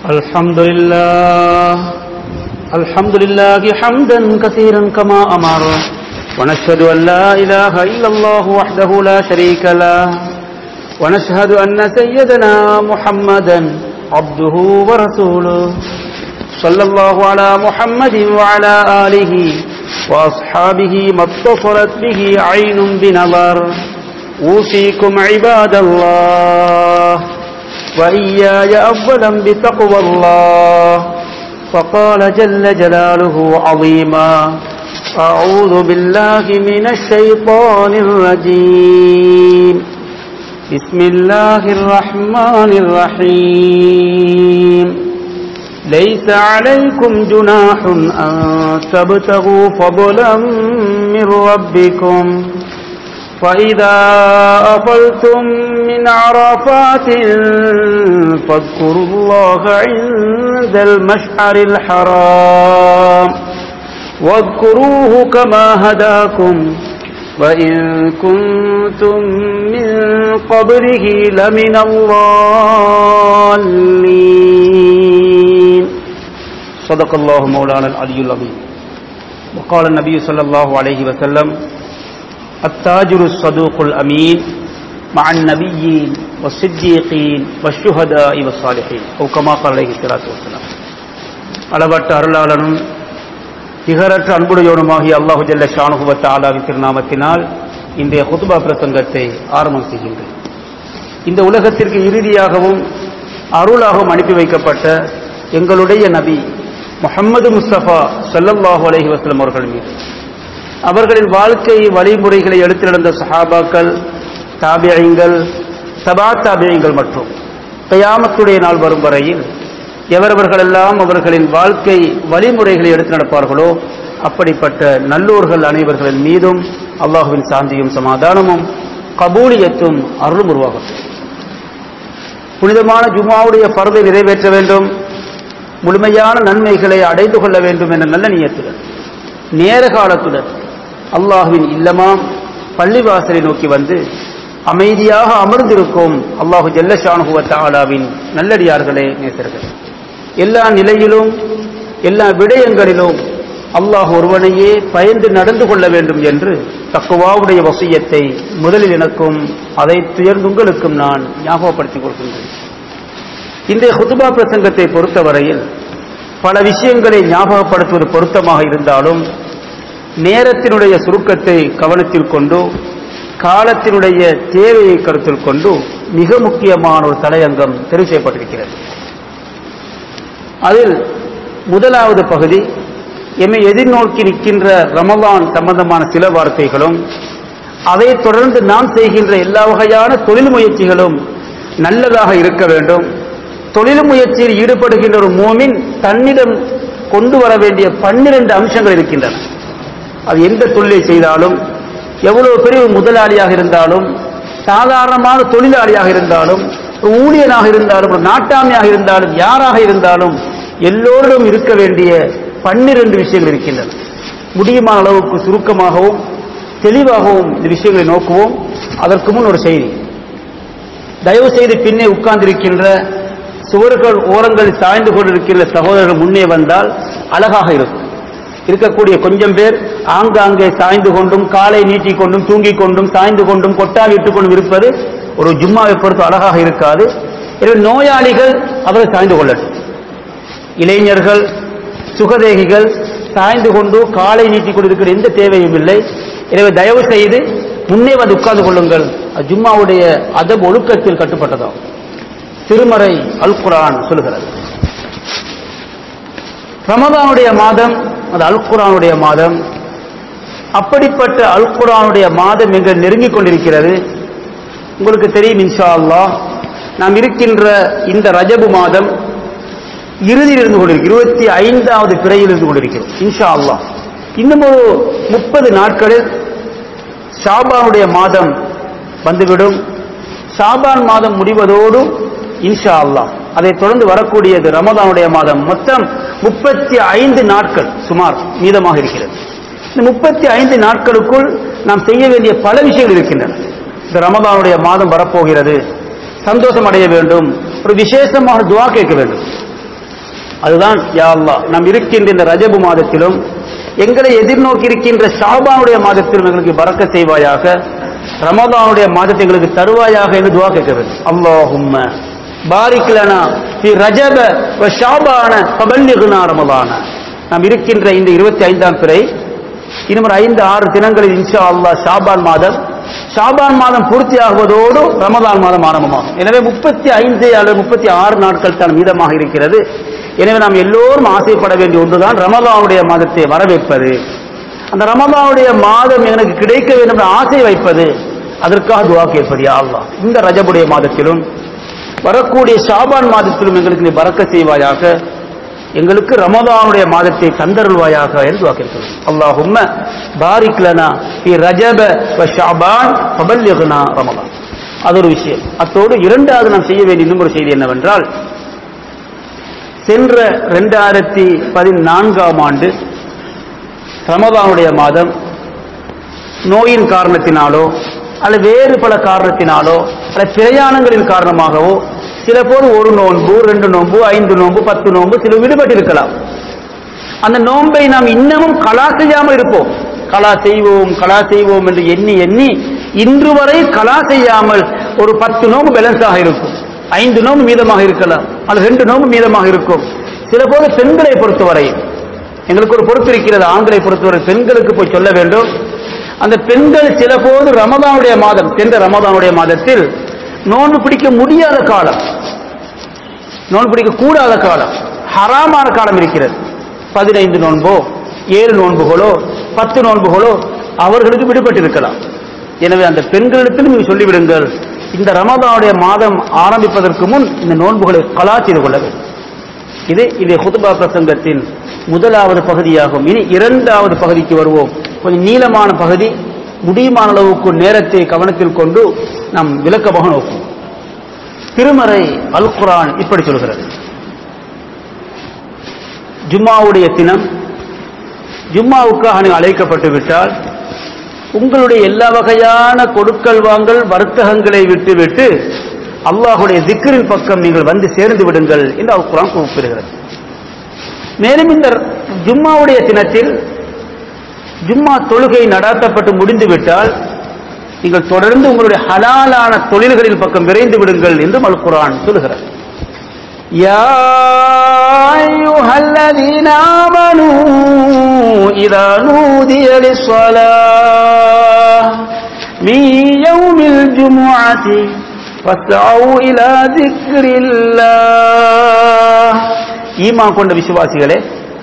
الحمد لله الحمد لله حمدا كثيرا كما أمر ونشهد أن لا إله إلا الله وحده لا شريك له ونشهد أن سيدنا محمدا عبده ورسوله صلى الله على محمد وعلى آله وأصحابه ما اتصلت به عين بنظر أوصيكم عباد الله وإياي أولا بتقوى الله فقال جل جلاله عظيما أعوذ بالله من الشيطان الرجيم بسم الله الرحمن الرحيم ليس عليكم جناح أن تبتغوا فضلا من ربكم فإذا أفلتم من عرفات فاذكروا الله عند المشعر الحرام واذكروه كما هداكم وإن كنتم من قبله لمن الضالين صدق الله مولانا العلي العظيم وقال النبي صلى الله عليه وسلم التاجر الصدوق الأمين مع النبيين والصديقين والشهداء والصالحين أو كما قال عليه الصلاة والسلام அளவற்ற அருளாளனும் திகரற்ற அன்புடையோனுமாகிய அல்லாஹு ஜல்ல ஷானுகுவத்த ஆலாவின் திருநாமத்தினால் இன்றைய குதுபா பிரசங்கத்தை ஆரம்பம் செய்கின்றேன் இந்த உலகத்திற்கு இறுதியாகவும் அருளாகவும் அனுப்பி வைக்கப்பட்ட எங்களுடைய நபி முஹம்மது முஸ்தபா ஸல்லல்லாஹு அலைஹி வஸல்லம் அவர்கள் மீது அவர்களின் வாழ்க்கை வழிமுறைகளை எடுத்து நடந்த சஹாபாக்கள் தாபியங்கள் சபா தாபியங்கள் மற்றும் கயாமத்துடைய நாள் வரும் வரையில் எவரவர்களெல்லாம் அவர்களின் வாழ்க்கை வழிமுறைகளை எடுத்து நடப்பார்களோ அப்படிப்பட்ட நல்லோர்கள் அனைவர்களின் மீதும் அல்லாஹுவின் சாந்தியும் சமாதானமும் கபூலியத்தும் அருளும் உருவாகும் புனிதமான ஜுமாவுடைய பருவை நிறைவேற்ற வேண்டும் முழுமையான நன்மைகளை அடைந்து கொள்ள வேண்டும் என்ற நல்ல நியத்துடன் நேர காலத்துடன் அல்லாஹுவின் இல்லமாம் பள்ளிவாசலை நோக்கி வந்து அமைதியாக அமர்ந்திருக்கும் அல்லாஹு ஜல்லஷானுகுவத்த ஆலாவின் நல்லடியார்களே நேசர்கள் எல்லா நிலையிலும் எல்லா விடயங்களிலும் அல்லாஹ் ஒருவனையே பயந்து நடந்து கொள்ள வேண்டும் என்று தக்குவாவுடைய வசியத்தை முதலில் எனக்கும் அதை துயர்ந்து உங்களுக்கும் நான் ஞாபகப்படுத்திக் கொள்கின்றேன் இன்றைய ஹுதுபா பிரசங்கத்தை பொறுத்தவரையில் பல விஷயங்களை ஞாபகப்படுத்துவது பொருத்தமாக இருந்தாலும் நேரத்தினுடைய சுருக்கத்தை கவனத்தில் கொண்டு காலத்தினுடைய தேவையை கருத்தில் கொண்டு மிக முக்கியமான ஒரு தலையங்கம் தெரிவு செய்யப்பட்டிருக்கிறது அதில் முதலாவது பகுதி எம்மை எதிர்நோக்கி நிற்கின்ற ரமலான் சம்பந்தமான சில வார்த்தைகளும் அதைத் தொடர்ந்து நாம் செய்கின்ற எல்லா வகையான தொழில் முயற்சிகளும் நல்லதாக இருக்க வேண்டும் தொழில் முயற்சியில் ஈடுபடுகின்ற ஒரு மோமின் தன்னிடம் கொண்டு வர வேண்டிய பன்னிரண்டு அம்சங்கள் இருக்கின்றன அது எந்த தொழிலை செய்தாலும் எவ்வளவு பெரிய முதலாளியாக இருந்தாலும் சாதாரணமான தொழிலாளியாக இருந்தாலும் ஊழியனாக இருந்தாலும் ஒரு நாட்டாமையாக இருந்தாலும் யாராக இருந்தாலும் எல்லோரிடம் இருக்க வேண்டிய பன்னிரண்டு விஷயங்கள் இருக்கின்றன முடியுமான அளவுக்கு சுருக்கமாகவும் தெளிவாகவும் இந்த விஷயங்களை நோக்குவோம் அதற்கு முன் ஒரு செய்தி தயவு செய்து பின்னே உட்கார்ந்திருக்கின்ற சுவர்கள் ஓரங்கள் சாய்ந்து கொண்டிருக்கின்ற சகோதரர்கள் முன்னே வந்தால் அழகாக இருக்கும் இருக்கக்கூடிய கொஞ்சம் பேர் ஆங்காங்கே சாய்ந்து கொண்டும் காலை நீட்டிக் கொண்டும் தூங்கிக் கொண்டும் சாய்ந்து கொண்டும் கொட்டாவிட்டுக் கொண்டும் இருப்பது ஒரு ஜும்மாவை பொறுத்து அழகாக இருக்காது எனவே நோயாளிகள் அவர்கள் சாய்ந்து கொள்ளட்டும் இளைஞர்கள் சுகதேகிகள் சாய்ந்து கொண்டு காலை நீட்டிக் கொண்டிருக்கிற எந்த தேவையும் இல்லை எனவே தயவு செய்து முன்னே வந்து உட்கார்ந்து கொள்ளுங்கள் அது ஜும்மாவுடைய அதப் ஒழுக்கத்தில் கட்டுப்பட்டதாகும் திருமறை அல் குரான் சொல்லுகிறது ரமதானுடைய மாதம் அது அல் குரானுடைய மாதம் அப்படிப்பட்ட அல் குரானுடைய மாதம் எங்க நெருங்கிக் கொண்டிருக்கிறது உங்களுக்கு தெரியும் இன்ஷா அல்லாஹ் நாம் இருக்கின்ற இந்த ரஜபு மாதம் இறுதியில் இருந்து கொண்டிருக்கிறோம் இருபத்தி ஐந்தாவது பிறையில் இருந்து கொண்டிருக்கிறோம் இன்ஷா அல்லாஹ் இன்னும் ஒரு முப்பது நாட்களில் ஷாபானுடைய மாதம் வந்துவிடும் ஷாபான் மாதம் முடிவதோடு இன்ஷா அல்லாஹ் அதைத் தொடர்ந்து வரக்கூடியது ரமதானுடைய மாதம் மொத்தம் முப்பத்தி ஐந்து நாட்கள் சுமார் மீதமாக இருக்கிறது இந்த முப்பத்தி ஐந்து நாட்களுக்குள் நாம் செய்ய வேண்டிய பல விஷயங்கள் இருக்கின்றன இந்த ரமதானுடைய மாதம் வரப்போகிறது சந்தோஷம் அடைய வேண்டும் ஒரு விசேஷமான துவா கேட்க வேண்டும் அதுதான் யா அல்லாஹ் நாம் இருக்கின்ற இந்த ரஜபு மாதத்திலும் எங்களை எதிர்நோக்கி இருக்கின்ற ஷாபானுடைய மாதத்திலும் எங்களுக்கு பறக்க செய்வாயாக ரமதானுடைய மாதத்தை எங்களுக்கு தருவாயாக என்று துவா கேட்க வேண்டும் அல்லாஹும்ம பாரிக் லனா ஃபி ரஜப வ ஷாபான ஃபபல்லிக்னா ரமதான நாம் இருக்கின்ற இந்த இருபத்தி ஐந்தாம் பிறை இன்னும் ஒரு ஐந்து ஆறு தினங்களில் இன்ஷா அல்லாஹ் ஷாபான் மாதம் ஷாபான் மாதம் பூர்த்தி ஆகுவதோடு ரமதான் மாதம் ஆரம்பமாகும் எனவே முப்பத்தி ஐந்து அல்லது முப்பத்தி ஆறு நாட்கள் தான் மீதமாக இருக்கிறது எனவே நாம் எல்லோரும் ஆசைப்பட வேண்டிய ஒன்றுதான் ரமதானுடைய மாதத்தை வரவேற்பது அந்த ரமதானுடைய மாதம் எனக்கு கிடைக்க வேண்டும் என்ற ஆசை வைப்பது அதற்காக துவா கேட்பது யா அல்லாஹ் இந்த ரஜபுடைய மாதத்திலும் வரக்கூடிய ஷாபான் மாதத்திலும் எங்களுக்கு நீ பறக்க செய்வாயாக எங்களுக்கு ரமதானுடைய மாதத்தை தந்தருள்வாயாக என்று துவா கேட்கிறோம் அல்லாஹும்ம பாரிக் லனா ஃபி ரஜப வ ஷஅபான் ஃபபல்லிக்னா ரமலான் அது ஒரு விஷயம் அத்தோடு இரண்டாவது நாம் செய்ய வேண்டிய இன்னும் ஒரு செய்தி என்னவென்றால் சென்ற ரெண்டாயிரத்தி பதினான்காம் ஆண்டு ரமதானுடைய மாதம் நோயின் காரணத்தினாலோ அல்லது வேறு பல காரணத்தினாலோ அல்லது பிரயாணங்களின் காரணமாகவோ சில போது ஒரு நோன்பு ரெண்டு நோன்பு ஐந்து நோன்பு பத்து நோன்பு சில விடுபட்டிருக்கலாம் அந்த நோன்பை நாம் இன்னமும் கலா செய்யாமல் இருப்போம் கலா செய்வோம் கலா செய்வோம் என்று எண்ணி எண்ணி இன்று வரை கலா செய்யாமல் ஒரு பத்து நோம்பு பேலன்ஸாக இருக்கும் ஐந்து நோம்பு மீதமாக இருக்கலாம் அல்லது ரெண்டு நோம்பு மீதமாக இருக்கும் சில போது பெண்களை பொறுத்தவரை எங்களுக்கு ஒரு பொறுப்பு இருக்கிறது ஆண்களை பொறுத்தவரை பெண்களுக்கு போய் சொல்ல வேண்டும் அந்த பெண்கள் சில போது ரமதானுடைய மாதம் சென்ற ரமதானுடைய மாதத்தில் நோன்பு பிடிக்க முடியாத காலம் நோன்பு பிடிக்க கூடாத காலம் ஹராமான காலம் இருக்கிறது பதினைந்து நோன்போ ஏழு நோன்புகளோ பத்து நோன்புகளோ அவர்களுக்கு விடுபட்டிருக்கலாம் எனவே அந்த பெண்களிடத்தில் நீங்கள் சொல்லிவிடுங்கள் இந்த ரமதானுடைய மாதம் ஆரம்பிப்பதற்கு முன் இந்த நோன்புகளை கலா செய்து கொள்ள வேண்டும் இது இந்த ஹுதுபா பிரசங்கத்தின் முதலாவது பகுதியாகும் இனி இரண்டாவது பகுதிக்கு வருவோம் கொஞ்சம் நீளமான பகுதி முடியுமான அளவுக்கு நேரத்தை கவனத்தில் கொண்டு நாம் விளக்கமாக நோக்கும் திருமறை அல் குரான் இப்படி சொல்கிறது ஜும்மாவுடைய தினம் ஜும்மாவுக்காக நீங்கள் அழைக்கப்பட்டு விட்டால் உங்களுடைய எல்லா வகையான கொடுக்கல் வாங்கல் வர்த்தகங்களை விட்டுவிட்டு அல்லாஹுடைய திக்கரின் பக்கம் நீங்கள் வந்து சேர்ந்து விடுங்கள் என்று அல் குரான் கூப்பிடுகிறது மேலும் இந்த ஜும்மாவுடைய தினத்தில் ஜும்மா தொழுகை நடாத்தப்பட்டு முடிந்துவிட்டால் நீங்கள் தொடர்ந்து உங்களுடைய ஹலாலான தொழில்களின் பக்கம் விரைந்து விடுங்கள் என்று அல் குரான் சொல்லுகிறது يا أيها الذين آمنوا إذا نودي للصلاة من يوم الجمعة فاسعوا إلى ذكر الله ஈமா கொண்ட விசுவாசிகளே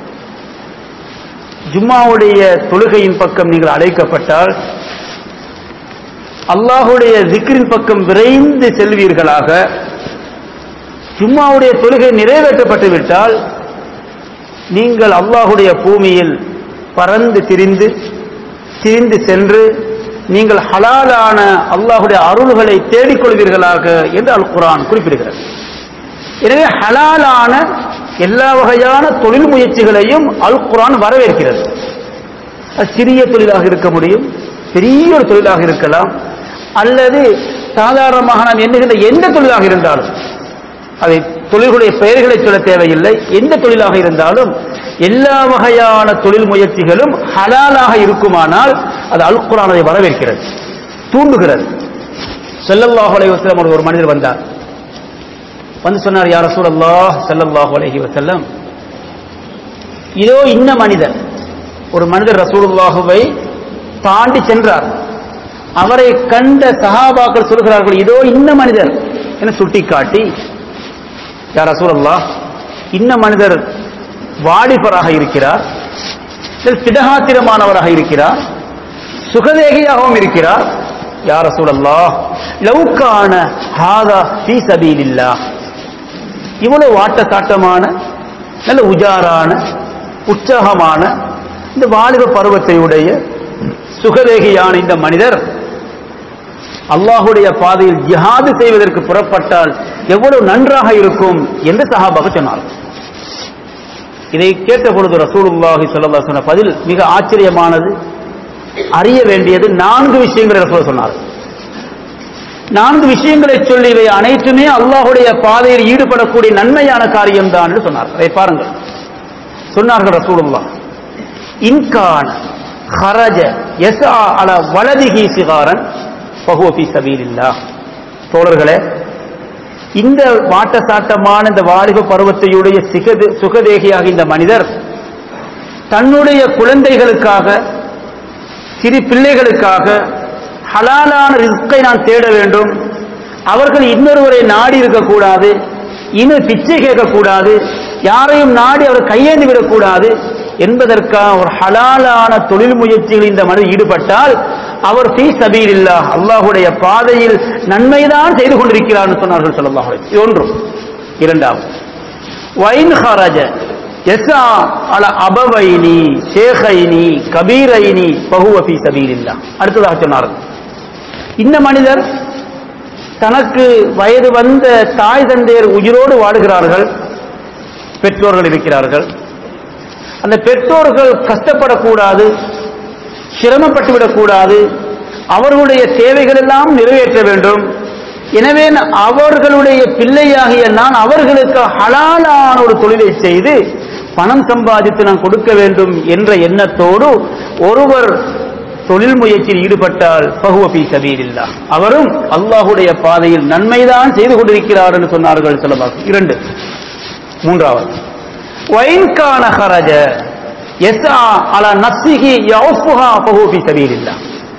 ஜும்மாவுடைய தொழுகையின் பக்கம் நீங்கள் அழைக்கப்பட்டால் அல்லாஹுடைய திக்ரின் பக்கம் விரைந்து செல்வீர்களாக ஜும்மாவுடைய தொழுகை நிறைவேற்றப்பட்டு விட்டால் நீங்கள் அல்லாஹுடைய பூமியில் பறந்து திரிந்து திரிந்து சென்று நீங்கள் ஹலாலான அல்லாஹுடைய அருள்களை தேடிக்கொள்வீர்களாக என்று அல் குரான் குறிப்பிடுகிறது எனவே ஹலாலான எல்லா வகையான தொழில் முயற்சிகளையும் அல் குரான் வரவேற்கிறது அது சிறிய தொழிலாக இருக்க முடியும் பெரிய ஒரு தொழிலாக இருக்கலாம் அல்லது சாதாரணமாக நாம் எண்ணுகின்ற எந்த தொழிலாக இருந்தாலும் அதை தொழில்களுடைய பெயர்களை சொல்ல தேவையில்லை எந்த தொழிலாக இருந்தாலும் எல்லா வகையான தொழில் முயற்சிகளும் ஹலாலாக இருக்குமானால் அது அல் குரான் அதை வரவேற்கிறது தூண்டுகிறது ஸல்லல்லாஹு அலைஹி வஸல்லம் ஒரு மனிதர் வந்தார் வந்து சொன்னார் யார் ரசூலல்லாஹ் ஸல்லல்லாஹு அலைஹி வஸல்லம் இதோ இன்ன மனிதர் ஒரு மனிதர் ரசூலுல்லாஹுவை தாண்டி சென்றார் அவரை கண்ட சஹாபாக்கள் சொல்கிறார்கள் இதோ இன்ன மனிதர் என சுட்டிக்காட்டி யார் ரசூலல்லாஹ் இன்ன மனிதர் வாலிபராக இருக்கிறார் திடகாத்திரமானவராக இருக்கிறார் சுகதேகியாகவும் இருக்கிறார் யார் ரசூலல்லாஹ் லவுக்கான ஹாதா ஃபீ சபீலில்லாஹ் இவ்வளவு வாட்டசாட்டமான நல்ல உஜாரான உற்சாகமான இந்த வாலிப பருவத்தை உடைய சுகதேகியான இந்த மனிதர் அல்லாஹுடைய பாதையில் ஜிஹாது செய்வதற்கு புறப்பட்டால் எவ்வளவு நன்றாக இருக்கும் என்று சஹாபாக சொன்னார் இதை கேட்ட பொழுது ரசூலுல்லாஹி ஸல்லல்லாஹு சொன்ன பதில் மிக ஆச்சரியமானது அறிய வேண்டியது நான்கு விஷயங்களை ரசூல் சொன்னார் நான்கு விஷயங்களை சொல்லி இவை அனைத்துமே அல்லாஹுடைய பாதையில் ஈடுபடக்கூடிய நன்மையான காரியம்தான் என்று சொன்னார் அதை பாருங்கள் சொன்னார்கள் ரசூலுல்லாஹ் இன்கான ஹரஜ யஸ்ஆ அல வலதிஹி சிகாரன் ஃபஹுவ ஃபீ சபீலில்லாஹ் தோழர்களே இந்த வாட்டசாட்டமான இந்த வாலிப பருவத்தையுடைய சிகது சுகதேகியாக இந்த மனிதர் தன்னுடைய குழந்தைகளுக்காக சிறு பிள்ளைகளுக்காக ஹலாலான ரிஸ்கை நான் தேட வேண்டும் அவர்கள் இன்னொருவரை நாடி இருக்கக்கூடாது இன்னும் பிச்சை கேட்கக்கூடாது யாரையும் நாடி அவர் கையேந்தி விடக்கூடாது என்பதற்காக ஒரு ஹலாலான தொழில் முயற்சிகளில் இந்த மனிதர் ஈடுபட்டால் அவர் ஃபீ சபீலில்லா அல்லாஹுடைய பாதையில் நன்மைதான் செய்து கொண்டிருக்கிறார் சொன்னார்கள் ஸல்லல்லாஹு அலைஹி வஸல்லம். இது ஒன்று இரண்டாவது வைன் ஹரஜ எஸ்ஆ அல அபவைனி ஷேഖைனி கபீரைனி பகுவ ஃபீ சபீலில்லா அடுத்ததாக சொன்னார்கள் இந்த மனிதர் தனக்கு வயது வந்த தாய் தந்தையர் உயிரோடு வாடுகிறார்கள் பெற்றோர்கள் இருக்கிறார்கள் அந்த பெற்றோர்கள் கஷ்டப்படக்கூடாது சிரமப்பட்டு விடக்கூடாது அவர்களுடைய தேவைகள் எல்லாம் நிறைவேற்ற வேண்டும் எனவே அவர்களுடைய பிள்ளையாகிய நான் அவர்களுக்கு ஹலாலான ஒரு தொழிலை செய்து பணம் சம்பாதித்து நான் கொடுக்க வேண்டும் என்ற எண்ணத்தோடு ஒருவர் தொழில் முயற்சியில் ஈடுபட்டால் பகுவபி சபீரில்லா அவரும் அல்லாஹுடைய பாதையில் நன்மைதான் செய்து கொண்டிருக்கிறார் என்று சொன்னார்கள் சில இரண்டு மூன்றாவது வைன்கான ஹரஜ எஸ்ஆ அல நப்சிஹி யௌஃபுஹா ஃபஹு ஃபீ சபீலில்லாஹ்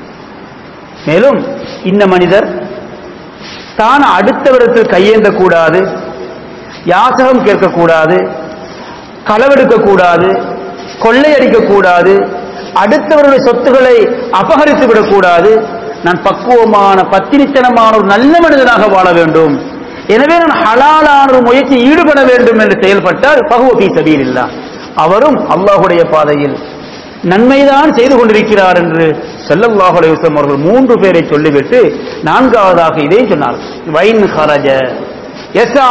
மேலும் இந்த மனிதர் தான் அடுத்தவரிடத்தில் கையேந்த கூடாது யாசகம் கேட்கக்கூடாது களவெடுக்க கூடாது கொள்ளையடிக்க கூடாது அடுத்தவருடைய சொத்துக்களை அபகரித்து விடக்கூடாது நான் பக்குவமான பத்தினித்தனமான ஒரு நல்ல மனிதனாக வாழ வேண்டும் எனவே நான் ஹலாலான ஒரு முயற்சி ஈடுபட வேண்டும் என்று செயல்பட்டால் பகுவபி சபீலில்லா அவரும் அல்லாஹுடைய பாதையில் நன்மைதான் செய்து கொண்டிருக்கிறார் என்று ஸல்லல்லாஹு அலைஹி வஸல்லம் அவர்கள் மூன்று பேரை சொல்லிவிட்டு நான்காவதாக இதை சொன்னார் வைன் ஹரஜ எஸ்ஆ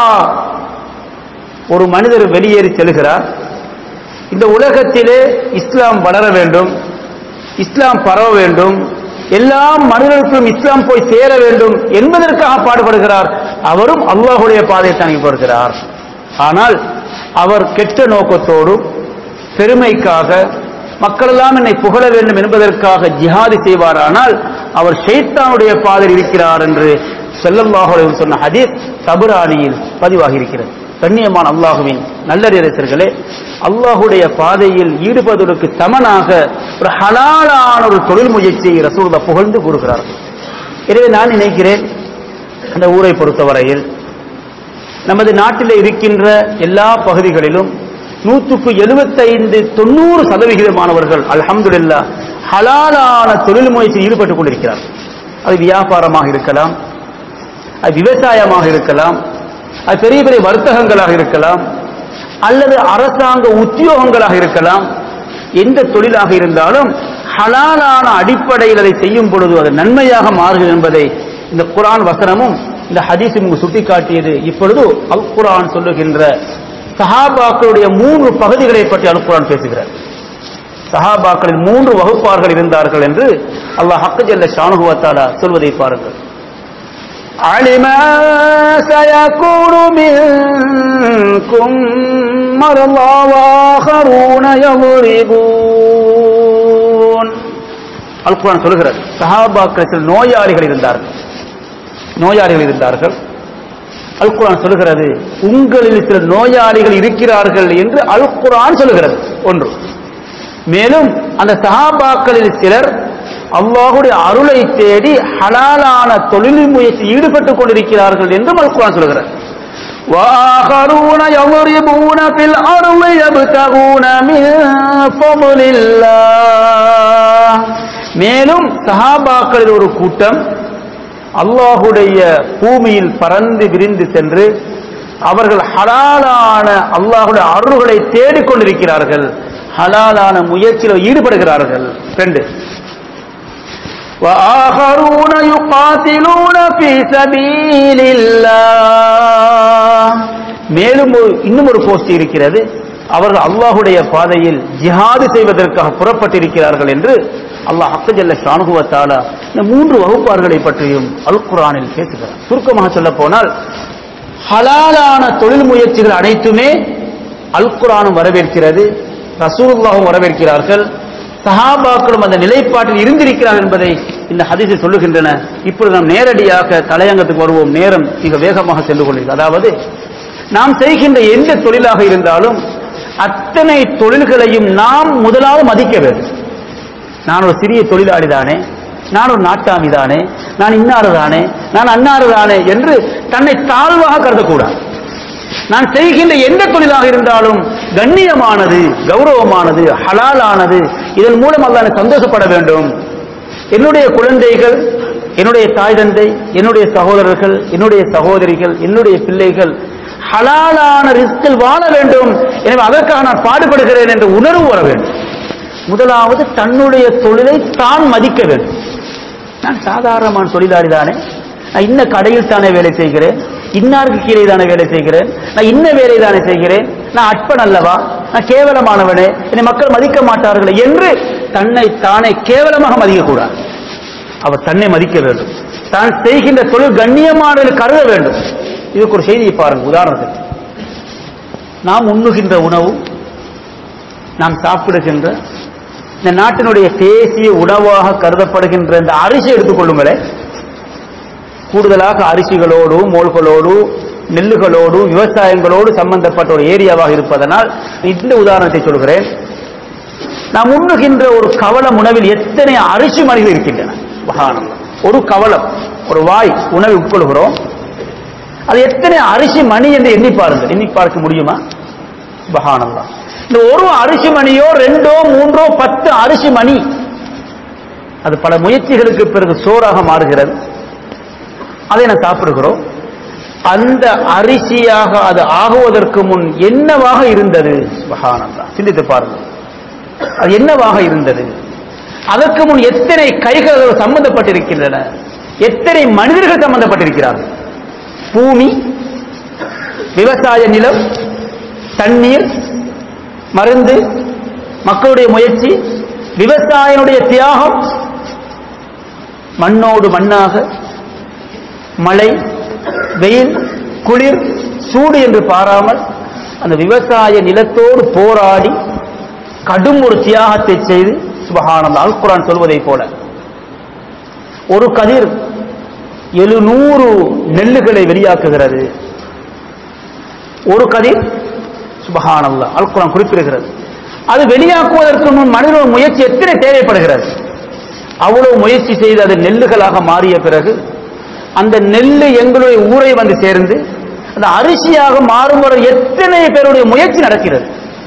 ஒரு மனிதர் வெளியேறி செல்கிறார் இந்த உலகத்திலே இஸ்லாம் வளர வேண்டும் இஸ்லாம் பரவ வேண்டும் எல்லா மனிதர்களுக்கும் இஸ்லாம் போய் சேர வேண்டும் என்பதற்காக பாடுபடுகிறார் அவரும் அல்லாஹுடைய பாதையை தனிப்படுகிறார் ஆனால் அவர் கெட்ட நோக்கத்தோடும் பெருமைக்காக மக்களெல்லாம் என்னை புகழ வேண்டும் என்பதற்காக ஜிஹாதி செய்வாரானால் அவர் ஷைத்தானுடைய பாதையில் இருக்கிறார் என்று ஸல்லல்லாஹு அலைஹி வஸல்லம் சொன்ன ஹதீஸ் தபுரானியில் பதிவாகி இருக்கிறது கண்ணியமான அல்லாஹுவின் நல்லறிஞர்களே அல்லாஹுடைய பாதையில் ஈடுபடுவதற்கு சமனாக ஒரு ஹலாலான ஒரு தொழில் முயற்சியை ரசூலுல்லா புகழ்ந்து கூறுகிறார்கள் எனவே நான் நினைக்கிறேன் அந்த ஊரை பொறுத்தவரையில் நமது நாட்டில் இருக்கின்ற எல்லா பகுதிகளிலும் நூற்றுக்கு எழுபத்தைந்து தொண்ணூறு சதவிகிதமானவர்கள் அல்ஹம்துலில்லா ஹலாலான தொழில் முயற்சியில் ஈடுபட்டுக் கொண்டிருக்கிறார் அது வியாபாரமாக இருக்கலாம் அது விவசாயமாக இருக்கலாம் அது பெரிய பெரிய வர்த்தகங்களாக இருக்கலாம் அல்லது அரசாங்க உத்தியோகங்களாக இருக்கலாம் எந்த தொழிலாக இருந்தாலும் ஹலாலான அடிப்படையில் அதை செய்யும் பொழுது அது நன்மையாக மாறுகிறது என்பதை இந்த குரான் வசனமும் இந்த ஹதீஸும் சுட்டிக்காட்டியது இப்பொழுது அல் குரான் சொல்லுகின்ற சஹாபாக்களுடைய மூன்று பகுதிகளை பற்றி அல் குரான் பேசுகிறார் சஹாபாக்களில் மூன்று வகுப்பார்கள் இருந்தார்கள் என்று அல்லாஹ் ஹக்கு ஜல்ல ஷானுகுவத்தாலா சொல்வதை பாருங்கள் علم سيكون منكم مرضى وآخرون يضربون அல் குரான் சொல்லுகிறது சஹாபாக்கள் சில நோயாளிகள் இருந்தார்கள் நோயாளிகள் இருந்தார்கள் அல் குரான் சொல்லுகிறது உங்களில் சில நோயாளிகள் இருக்கிறார்கள் என்று அல் குரான் சொல்லுகிறது ஒன்று மேலும் அந்த சஹாபாக்களில் சிலர் அல்லாஹுடைய அருளை தேடி ஹலாலான தொழில் முயற்சி ஈடுபட்டுக் கொண்டிருக்கிறார்கள் என்றும் அல் குரான் சொல்கிறது وآخرون يضربون في الأرض يبتغون من فضل الله மேலும் சஹாபாக்களில் ஒரு கூட்டம் அல்லாஹுடைய பூமியில் பறந்து விரிந்து சென்று அவர்கள் ஹலாலான அல்லாஹுடைய அருள்களை தேடிக்கொண்டிருக்கிறார்கள் ஹலாலான முயற்சியில் ஈடுபடுகிறார்கள் ரெண்டு وآخرون يقاتلون في سبيل الله மேலும் ஒரு இன்னும் ஒரு போஸ்ட் இருக்கிறது அவர்கள் அல்லாஹுடைய பாதையில் ஜிஹாது செய்வதற்காக புறப்பட்டிருக்கிறார்கள் என்று அல்லாஹ் ஹக்கஜல்ல ஷானுகுவத்தாலா இந்த மூன்று வகுப்பார்களை பற்றியும் அல் குரானில் பேசுகிறார் சுருக்கமாக சொல்ல போனால் ஹலாலான தொழில் முயற்சிகள் அனைத்துமே அல் குரானும் வரவேற்கிறது ரசூலுல்லாஹும் வரவேற்கிறார்கள் சஹாபாக்களும் அந்த நிலைப்பாட்டில் இருந்திருக்கிறார் என்பதை இந்த ஹதீஸில் சொல்லுகின்றன இப்பொழுது நாம் நேரடியாக தலையங்கத்துக்கு வருவோம் நேரம் மிக வேகமாக சென்று கொண்டிருக்கிறது அதாவது நாம் செய்கின்ற எந்த தொழிலாக இருந்தாலும் அத்தனை தொழில்களையும் நாம் முதலாவது மதிக்க வேண்டும் நான் ஒரு சிறிய தொழிலாளி தானே நான் ஒரு நாட்டாமி தானே நான் இன்னாறு தானே நான் அன்னாறு தானே என்று தன்னை தாழ்வாக கருதக்கூடாது நான் செய்கின்ற எந்த தொழிலாக இருந்தாலும் கண்ணியமானது கௌரவமானது ஹலாலானது இதன் மூலம் அல்லாஹ் எனக்கு சந்தோஷப்பட வேண்டும் என்னுடைய குழந்தைகள் என்னுடைய தாய் தந்தை என்னுடைய சகோதரர்கள் என்னுடைய சகோதரிகள் என்னுடைய பிள்ளைகள் ஹலாலான ரிஸ்கில் வாழ வேண்டும் எனவே அதற்காக நான் பாடுபடுகிறேன் என்ற உணர்வு வர வேண்டும் முதலாவது தன்னுடைய தொழிலை தான் மதிக்க வேண்டும் நான் சாதாரணமான தொழிலாளி தானே நான் இன்ன கடையில் தானே வேலை செய்கிறேன் இன்னாருக்கு கீழே தானே வேலை செய்கிறேன் நான் இன்ன வேலை தானே செய்கிறேன் நான் அற்பன் அல்லவா நான் கேவலமானவனே என்னை மக்கள் மதிக்க மாட்டார்களே என்று தன்னை தானே கேவலமாக மதிக்கக்கூடாது அவர் தன்னை மதிக்க வேண்டும் தான் செய்கின்ற தொழில் கண்ணியமானது கருத வேண்டும் இதுக்கு ஒரு செய்தியை பாருங்க உதாரணத்துக்கு நாம் உண்ணுகின்ற உணவு நாம் சாப்பிடுகின்ற இந்த நாட்டினுடைய தேசிய உணவாக கருதப்படுகின்ற இந்த அரிசி எடுத்துக்கொள்ளுங்களேன் கூடுதலாக அரிசிகளோடு மோள்களோடு நெல்லுகளோடு விவசாயங்களோடு சம்பந்தப்பட்ட ஒரு ஏரியாவாக இருப்பதனால் இந்த உதாரணத்தை சொல்கிறேன் நாம் உண்ணுகின்ற ஒரு கவலம் உணவில் எத்தனை அரிசி மணிகள் இருக்கின்றன சுபஹானல்லாஹ். ஒரு கவலம் ஒரு வாய் உணவை உட்கொள்கிறோம் அது எத்தனை அரிசி மணி என்று எண்ணி பாருங்கள் எண்ணி பார்க்க முடியுமா சுபஹானல்லாஹ். இந்த ஒரு அரிசி மணியோ ரெண்டோ மூன்றோ பத்து அரிசி மணி அது பல முயற்சிகளுக்கு பிறகு சோறாக மாறுகிறது அதை நான் சாப்பிடுகிறோம் அந்த அரிசியாக அது ஆகுவதற்கு முன் என்னவாக இருந்தது சுபஹானல்லாஹ். சிந்தித்து பாருங்கள் அது என்னவாக இருந்தது அதற்கு முன் எத்தனை கைகள் அதோடு சம்பந்தப்பட்டிருக்கின்றன எத்தனை மனிதர்கள் சம்பந்தப்பட்டிருக்கிறார்கள் பூமி விவசாய நிலம் தண்ணீர் மருந்து மக்களுடைய முயற்சி விவசாயினுடைய தியாகம் மண்ணோடு மண்ணாக மழை வெயில் குளிர் சூடு என்று பாராமல் அந்த விவசாய நிலத்தோடு போராடி கடும் ஒரு தியாகத்தை செய்து சுபஹானந்த அல் குரான் சொல்வதைப் போல ஒரு கதிர் எழுநூறு நெல்லுகளை வெளியாக்குகிறது ஒரு கதிர் சுபஹானல்லா அல் குரான் குறிப்பிடுகிறது அது வெளியாக்குவதற்கு முன் மனித முயற்சி எத்தனை தேவைப்படுகிறது அவ்வளவு முயற்சி செய்து அது நெல்லுகளாக மாறிய பிறகு அந்த நெல்லு எங்களுடைய ஊரை வந்து சேர்ந்து அந்த அரிசியாக மாறும் வரை எத்தனை பேருடைய முயற்சி நடக்கிறது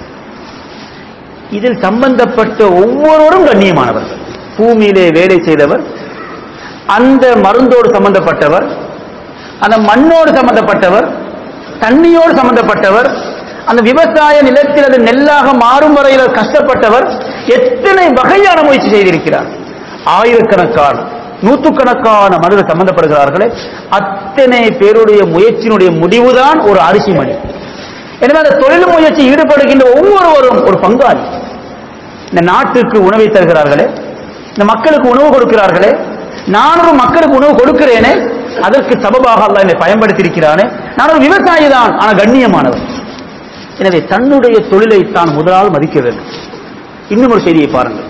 இதில் சம்பந்தப்பட்ட ஒவ்வொருவரும் கண்ணியமானவர்கள் பூமியிலே வேலை செய்தவர் அந்த மருந்தோடு சம்பந்தப்பட்டவர் அந்த மண்ணோடு சம்பந்தப்பட்டவர் தண்ணியோடு சம்பந்தப்பட்டவர் அந்த விவசாய நிலத்தில் அது நெல்லாக மாறும் வரையில் கஷ்டப்பட்டவர் எத்தனை வகையான முயற்சி செய்திருக்கிறார் ஆயிரக்கணக்கான நூற்றுக்கணக்கான மனிதர்கள் சம்பந்தப்படுகிறார்களே அத்தனை பேருடைய முயற்சியினுடைய முடிவுதான் ஒரு அரிசி மணி எனவே அந்த தொழில் முயற்சி ஈடுபடுகின்ற ஒவ்வொருவரும் ஒரு பங்காளி இந்த நாட்டுக்கு உணவை தருகிறார்களே இந்த மக்களுக்கு உணவு கொடுக்கிறார்களே நான் ஒரு மக்களுக்கு உணவு கொடுக்கிறேனே அதற்கு சபபாக அல்லாஹ் என்னை பயன்படுத்தியிருக்கிறானே நான் ஒரு விவசாயி தான் ஆனால் கண்ணியமானவர் எனவே தன்னுடைய தொழிலை தான் முதலாவது மதிக்க வேண்டும் இன்னும் ஒரு செய்தியை பாருங்கள்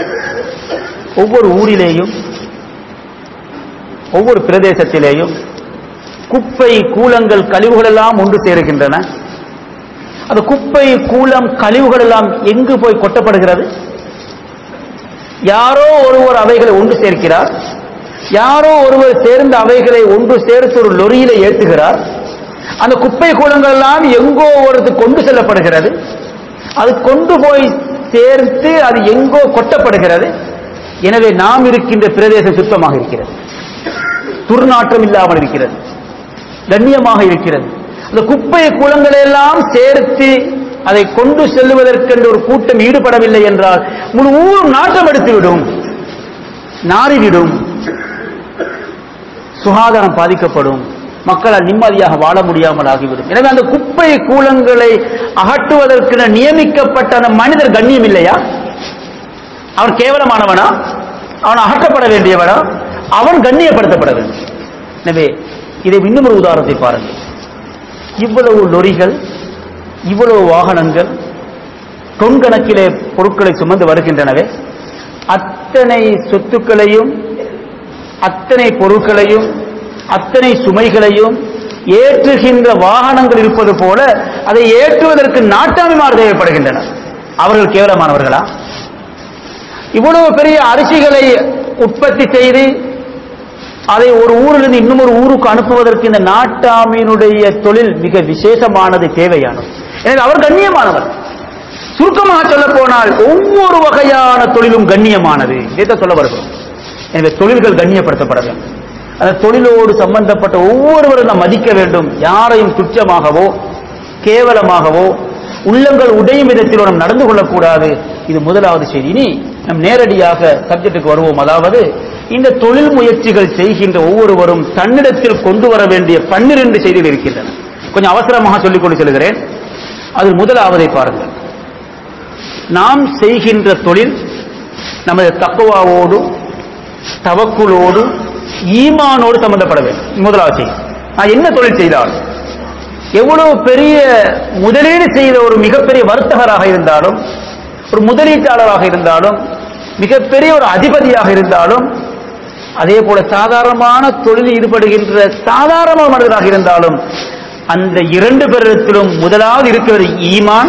ஒவ்வொரு ஊரிலேயும் ஒவ்வொரு பிரதேசத்திலேயும் குப்பை கூலங்கள் கழிவுகள் எல்லாம் ஒன்று சேருகின்றன அந்த குப்பை கூலம் கழிவுகள் எல்லாம் எங்கு போய் கொட்டப்படுகிறது யாரோ ஒருவர் அவைகளை ஒன்று சேர்க்கிறார் யாரோ ஒருவர் சேர்ந்த அவைகளை ஒன்று சேர்த்து ஒரு லொரியில ஏற்றுகிறார் அந்த குப்பை கூலங்கள் எல்லாம் எங்கோ ஒருத்து கொண்டு செல்லப்படுகிறது அது கொண்டு போய் சேர்த்து அது எங்கோ கொட்டப்படுகிறது எனவே நாம் இருக்கின்ற பிரதேசம் சுத்தமாக இருக்கிறது துர்நாற்றம் இல்லாமல் இருக்கிறது கண்ணியமாக இருக்கிறது அந்த குப்பை குளங்களை எல்லாம் சேர்த்து அதை கொண்டு செல்லுவதற்கென்று ஒரு கூட்டம் ஈடுபடவில்லை என்றால் முழு ஊரும் நாட்டம் எடுத்துவிடும் நாறிவிடும் சுகாதாரம் பாதிக்கப்படும் மக்களால் நிம்மதியாக வாழ முடியாமல் ஆகிவிடும் எனவே அந்த குப்பை கூலங்களை அகற்றுவதற்கு நியமிக்கப்பட்ட அந்த மனிதர் கண்ணியம் இல்லையா அவன் கேவலமானவனா அவன் அகற்றப்பட வேண்டியவனா அவன் கண்ணியப்படுத்தப்பட வேண்டும் எனவே இதை இன்னும் ஒரு உதாரணத்தை பாருங்கள் இவ்வளவு லொரிகள் இவ்வளவு வாகனங்கள் தொன்கணக்கிலே பொருட்களை சுமந்து வருகின்றனவே அத்தனை சொத்துக்களையும் அத்தனை பொருட்களையும் அத்தனை சுமைகளையும் ஏற்றுகின்ற வாகனங்கள் இருப்பது போல அதை ஏற்றுவதற்கு நாட்டாமிமார் தேவைப்படுகின்றனர் அவர்கள் கேவலமானவர்களா இவ்வளவு பெரிய அரிசிகளை உற்பத்தி செய்து அதை ஒரு ஊரிலிருந்து இன்னும் ஒரு ஊருக்கு அனுப்புவதற்கு இந்த நாட்டாமியினுடைய தொழில் மிக விசேஷமானது தேவையானது எனவே அவர் கண்ணியமானவர் சுருக்கமாக சொல்ல போனால் ஒவ்வொரு வகையான தொழிலும் கண்ணியமானது இதை சொல்ல வருகிறோம் எனவே தொழில்கள் கண்ணியப்படுத்தப்பட வேண்டும் அந்த தொழிலோடு சம்பந்தப்பட்ட ஒவ்வொருவரும் நாம் மதிக்க வேண்டும் யாரையும் துச்சமாகவோ கேவலமாகவோ உள்ளங்கள் உடையும் விதத்தில் நாம் நடந்து கொள்ளக்கூடாது இது முதலாவது செய்தி இனி நம் நேரடியாக சப்ஜெக்டுக்கு வருவோம் அதாவது இந்த தொழில் முயற்சிகள் செய்கின்ற ஒவ்வொருவரும் தன்னிடத்தில் கொண்டு வர வேண்டிய பன்னிரண்டு செய்திகள் இருக்கின்றன கொஞ்சம் அவசரமாக சொல்லிக் கொண்டு செல்கிறேன் அதில் முதலாவதை பாருங்கள் நாம் செய்கின்ற தொழில் நமது தக்குவாவோடு தவக்குளோடு ஈமானோடு சம்பந்தப்பட வேண்டும் முதலாவது செய்தி நான் என்ன தொழில் செய்தாலும் எவ்வளவு பெரிய முதலீடு செய்த ஒரு மிகப்பெரிய வர்த்தகராக இருந்தாலும் ஒரு முதலீட்டாளராக இருந்தாலும் மிகப்பெரிய ஒரு அதிபதியாக இருந்தாலும் அதே போல சாதாரணமான தொழிலில் ஈடுபடுகின்ற சாதாரண மனிதராக இருந்தாலும் அந்த இரண்டு பேரிடத்திலும் முதலாவது இருக்கிற ஈமான்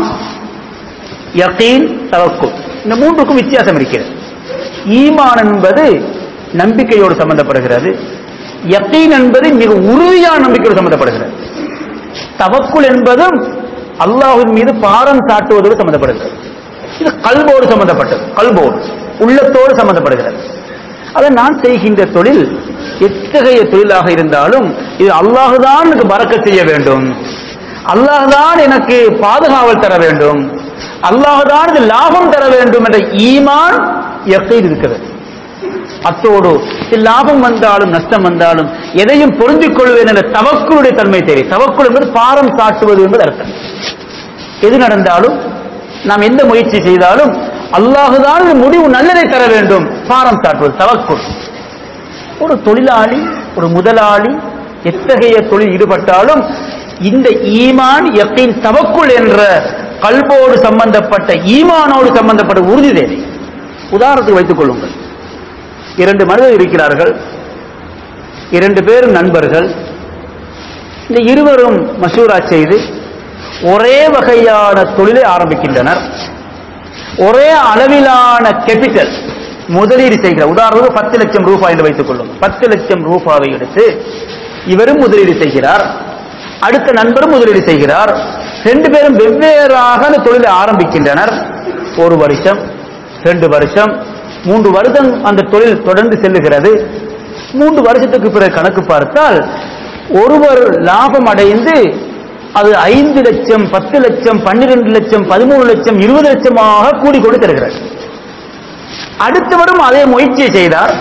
யகீன் தவக்குல் இந்த மூன்றுக்கும் வித்தியாசம் இருக்கிறது ஈமான் என்பது நம்பிக்கையோடு சம்பந்தப்படுகிறது யக்கீன் என்பது மிக உறுதியான நம்பிக்கையோடு சம்பந்தப்படுகிறது தவக்குல் என்பதும் அல்லாஹ்வின் மீது பாரம் சாட்டுவதோடு சம்பந்தப்படுகிறது இது கல்போடு சம்பந்தப்பட்டது கல்போடு உள்ளத்தோடு சம்பந்தப்படுகிறது அதை நான் செய்கின்ற தொழில் எத்தகைய தொழிலாக இருந்தாலும் இது அல்லாஹுதான் எனக்கு பறக்க செய்ய வேண்டும் அல்லாஹுதான் எனக்கு பாதுகாவல் தர வேண்டும் அல்லாஹுதான் இது லாபம் தர வேண்டும் என்ற ஈமான் யக்கீன் இருக்கிறது அத்தோடு இது லாபம் வந்தாலும் நஷ்டம் வந்தாலும் எதையும் பொருந்திக் கொள்வேன் என்ற தவக்குளுடைய தன்மை தேவை தவக்குள் என்பது பாரம் சாட்டுவது என்பது அர்த்தம் எது நடந்தாலும் நாம் எந்த முயற்சி செய்தாலும் அல்லாஹுதான் இது முடிவு நல்லதை தர வேண்டும் பாரம் சாட்டுவது தவக்குள் ஒரு தொழிலாளி ஒரு முதலாளி எத்தகைய தொழில் ஈடுபட்டாலும் இந்த ஈமான் யக்கீன் தவக்குள் என்ற கல்போடு சம்பந்தப்பட்ட ஈமானோடு சம்பந்தப்பட்ட உறுதி தேவை உதாரணத்துக்கு வைத்துக் கொள்ளுங்கள் இரண்டு மனிதர் இருக்கிறார்கள் இரண்டு பேரும் நண்பர்கள் இந்த இருவரும் மசூரா செய்து ஒரே வகையான தொழிலை ஆரம்பிக்கின்றனர் ஒரே அளவிலான கேபிட்டல் முதலீடு செய்கிற உதாரணத்துக்கு பத்து லட்சம் ரூபாய் என்று வைத்துக் கொள்ளும் பத்து லட்சம் ரூபாவை எடுத்து இவரும் முதலீடு செய்கிறார் அடுத்த நண்பரும் முதலீடு செய்கிறார் ரெண்டு பேரும் வெவ்வேறாக அந்த தொழிலை ஆரம்பிக்கின்றனர் ஒரு வருஷம் ரெண்டு வருஷம் மூன்று வருடம் அந்த தொழில் தொடர்ந்து செல்லுகிறது மூன்று வருஷத்துக்கு பிறகு கணக்கு பார்த்தால் ஒருவர் லாபம் அடைந்து அது ஐந்து லட்சம் பத்து லட்சம் பன்னிரண்டு லட்சம் பதிமூணு லட்சம் இருபது லட்சமாக கூடிக்கொண்டு தருகிறார் அடுத்தவரும் அதே முயற்சியை செய்தார்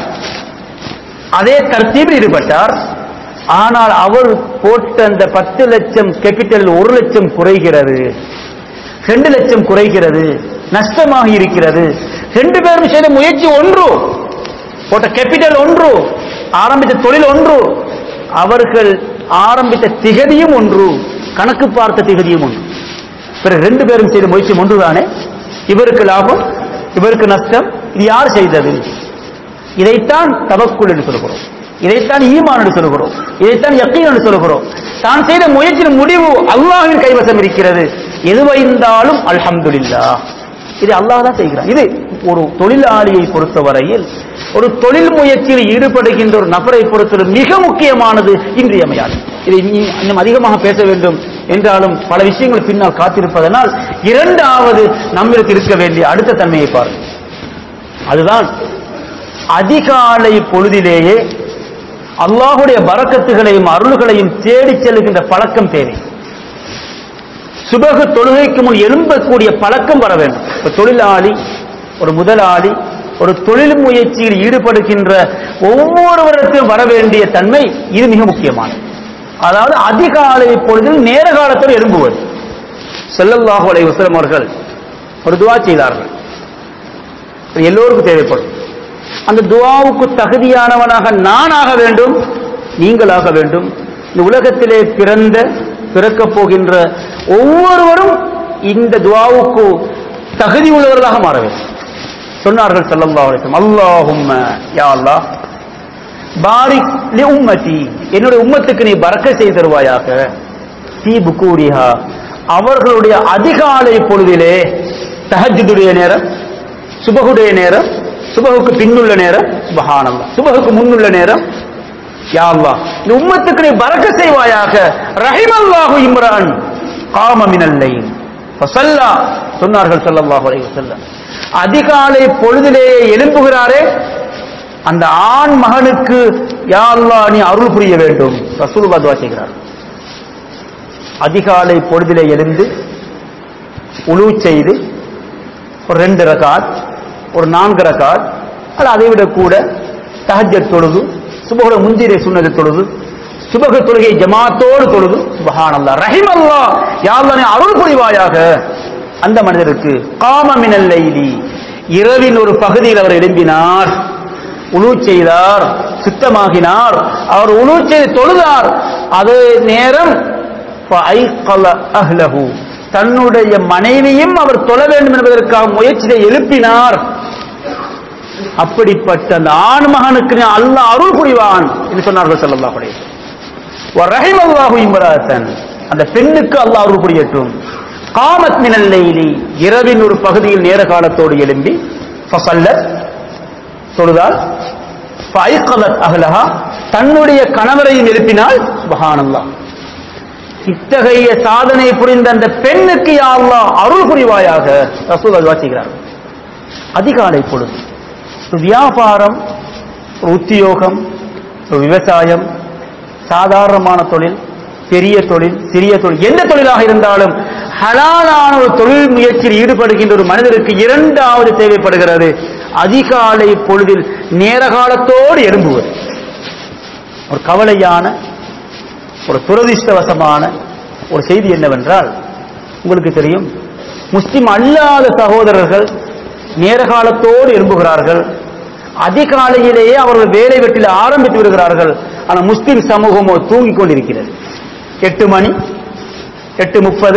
அதே தர்த்தீபில் ஈடுபட்டார் ஆனால் அவர் போட்ட அந்த பத்து லட்சம் கேபிட்டல் ஒரு லட்சம் குறைகிறது ரெண்டு லட்சம் குறைகிறது நஷ்டமாக இருக்கிறது ரெண்டு பேரும் செய்த முயற்சி ஒன்று போட்ட கேபிட்டல் ஒன்று ஆரம்பித்த தொழில் ஒன்று அவர்கள் ஆரம்பித்த திகதியும் ஒன்று கணக்கு பார்த்த திகதியும் ஒன்று பிறகு ரெண்டு பேரும் செய்த முயற்சி ஒன்றுதானே இவருக்கு லாபம் இவருக்கு நஷ்டம் இது யார் செய்தது இதைத்தான் தவக்குள் என்று சொல்கிறோம் இதைத்தான் ஈமான் என்று சொல்கிறோம் இதைத்தான் யக்கீன் என்று சொல்கிறோம் தான் செய்த முயற்சியின் முடிவு அல்லாஹ்வின் கைவசம் இருக்கிறது எதுவைந்தாலும் அல்ஹம்துலில்லாஹ் இது அல்லாஹ் தான் செய்கிறான் இது ஒரு தொழிலாளியை பொறுத்தவரையில் ஒரு தொழில் முயற்சியில் ஈடுபடுகின்ற ஒரு நபரை பொறுத்தவரை மிக முக்கியமானது இன்றியமையாது இதை இனி இன்னும் அதிகமாக பேச வேண்டும் என்றாலும் பல விஷயங்கள் பின்னால் காத்திருப்பதனால் இரண்டாவது நம்மிடத்தில் இருக்க வேண்டிய அடுத்த தன்மையை பாருங்கள் அதுதான் அதிகாலை பொழுதிலேயே அல்லாஹுடைய பரக்கத்துகளையும் அருள்களையும் தேடிச் செல்லுகின்ற பழக்கம் தேவை சுபகு தொழுகைக்கு முன் எழும்பக்கூடிய பழக்கம் வர வேண்டும் ஒரு தொழிலாளி ஒரு முதலாளி ஒரு தொழில் முயற்சியில் ஈடுபடுகின்ற ஒவ்வொருவரிடத்திலும் வர வேண்டிய தன்மை இது மிக முக்கியமானது அதாவது அதிகாலை பொழுதில் நேர காலத்தோடு எழும்புவது ஸல்லல்லாஹு அலைஹி வஸல்லம் அவர்கள் ஒரு துவா செய்தார்கள் அது எல்லோருக்கும் தேவைப்படும் அந்த துவாவுக்கு தகுதியானவனாக நான் ஆக வேண்டும் நீங்களாக வேண்டும் இந்த உலகத்திலே பிறந்த பிறக்கப் போகின்ற ஒவ்வொருவரும் இந்த துவாவுக்கு தகுதி உள்ளவர்களாக மாற வேண்டும் சொன்னார்கள் ஸல்லல்லாஹு அலைஹி வஸல்லம் அல்லாஹும்ம யா அல்லாஹ் பாரிக் லி உம்மதி என்னுடைய உம்மத்துக்கு நீ பறக்க செய்து தருவாயாக தீ புக்கூரிஹா அவர்களுடைய அதிகாலை பொழுதிலே தஹஜ்ஜுடைய நேரம் சுபகுடைய நேரம் சுபகுக்கு பின்னுள்ள நேரம் சுபஹானல்லாஹ் சுபகுக்கு முன்னுள்ள நேரம் யா அல்லாஹ் இந்த உம்மத்துக்கு நீ பறக்க செய்வாயாக ரஹிமல்லாஹு இம்ரான் காம மினல் லைல் ஃபஸல்லா சொன்னார்கள் ஸல்லல்லாஹு அலைஹி வஸல்லம் அதிகாலை பொழுதிலேயே எழும்புகிறாரே அந்த ஆண் மகனுக்கு யா அல்லாஹ் நீ அருள் புரிய வேண்டும் ரசூலுல்லாஹ் துஆ செய்கிறார் அதிகாலை பொழுதிலே எழுந்து உழு செய்து ஒரு ரெண்டு ரகாத் ஒரு நான்கு ரகாத் அல்ல அதை விட கூட தஹஜ்ஜத் தொழுது சுபகுல முந்திரை சுன்னது தொழுது சுபக தொழுகை ஜமாத்தோடு தொழுது சுபஹானல்லாஹ் ரஹிமல்லாஹ் யா அல்லாஹ் நீ அருள் புரிவாயாக அந்த மனிதருக்கு காமமினல் லைலி இரவின் ஒரு பகுதியில் அவர் எழும்பினார் உழு செய்தார் சுத்தமாகினார் அவர் உழு செய்து தொழுதார் அதே நேரம் فأيقظ أهله தன்னுடைய மனைவியும் அவர் தொழ வேண்டும் என்பதற்காக முயற்சியை எழுப்பினார் அப்படிப்பட்ட அந்த ஆண் மகனுக்கு நீ அல்லாஹ் அருள் புரிவான் என்று சொன்னார்கள் ஸல்லல்லாஹு அலைஹி வஸல்லம் ரஹிமல்லாஹு இம்ராத்தன் அந்த பெண்ணுக்கு அல்லாஹ் அருள் புரியட்டும் காமத் மினல் லைலி இரவின் ஒரு பகுதியில் நேர காலத்தோடு எழும்பி ஃபஸல்லத் தொழுதால் ஃபைகலத் அஹ்லஹா தன்னுடைய கணவரையும் எழுப்பினால் சுபஹானல்லாஹ் இத்தகைய சாதனை புரிந்த அந்த பெண்ணுக்கு யா அல்லாஹ் அருள் புரிவாயாக ரசூல் அதுவா செய்கிறார் அதிகாலை பொழுது ஒரு வியாபாரம் ஒரு உத்தியோகம் ஒரு விவசாயம் சாதாரணமான தொழில் பெரிய தொழில் சிறிய தொழில் எந்த தொழிலாக இருந்தாலும் ஹலாலான ஒரு தொழில் முயற்சியில் ஈடுபடுகின்ற ஒரு மனிதருக்கு இரண்டாவது தேவைப்படுகிறது அதிகாலை பொழுதில் நேர காலத்தோடு எழும்புவது ஒரு கவலையான ஒரு துரதிர்ஷ்டவசமான ஒரு செய்தி என்னவென்றால் உங்களுக்கு தெரியும் முஸ்லிம் அல்லாத சகோதரர்கள் நேர காலத்தோடு எழும்புகிறார்கள் அதிகாலையிலேயே அவர்கள் வேலை வெட்டில் ஆரம்பித்து விடுகிறார்கள் ஆனால் முஸ்லிம் சமூகமோ தூங்கிக் கொண்டிருக்கிறது எட்டு மணி எட்டு முப்பது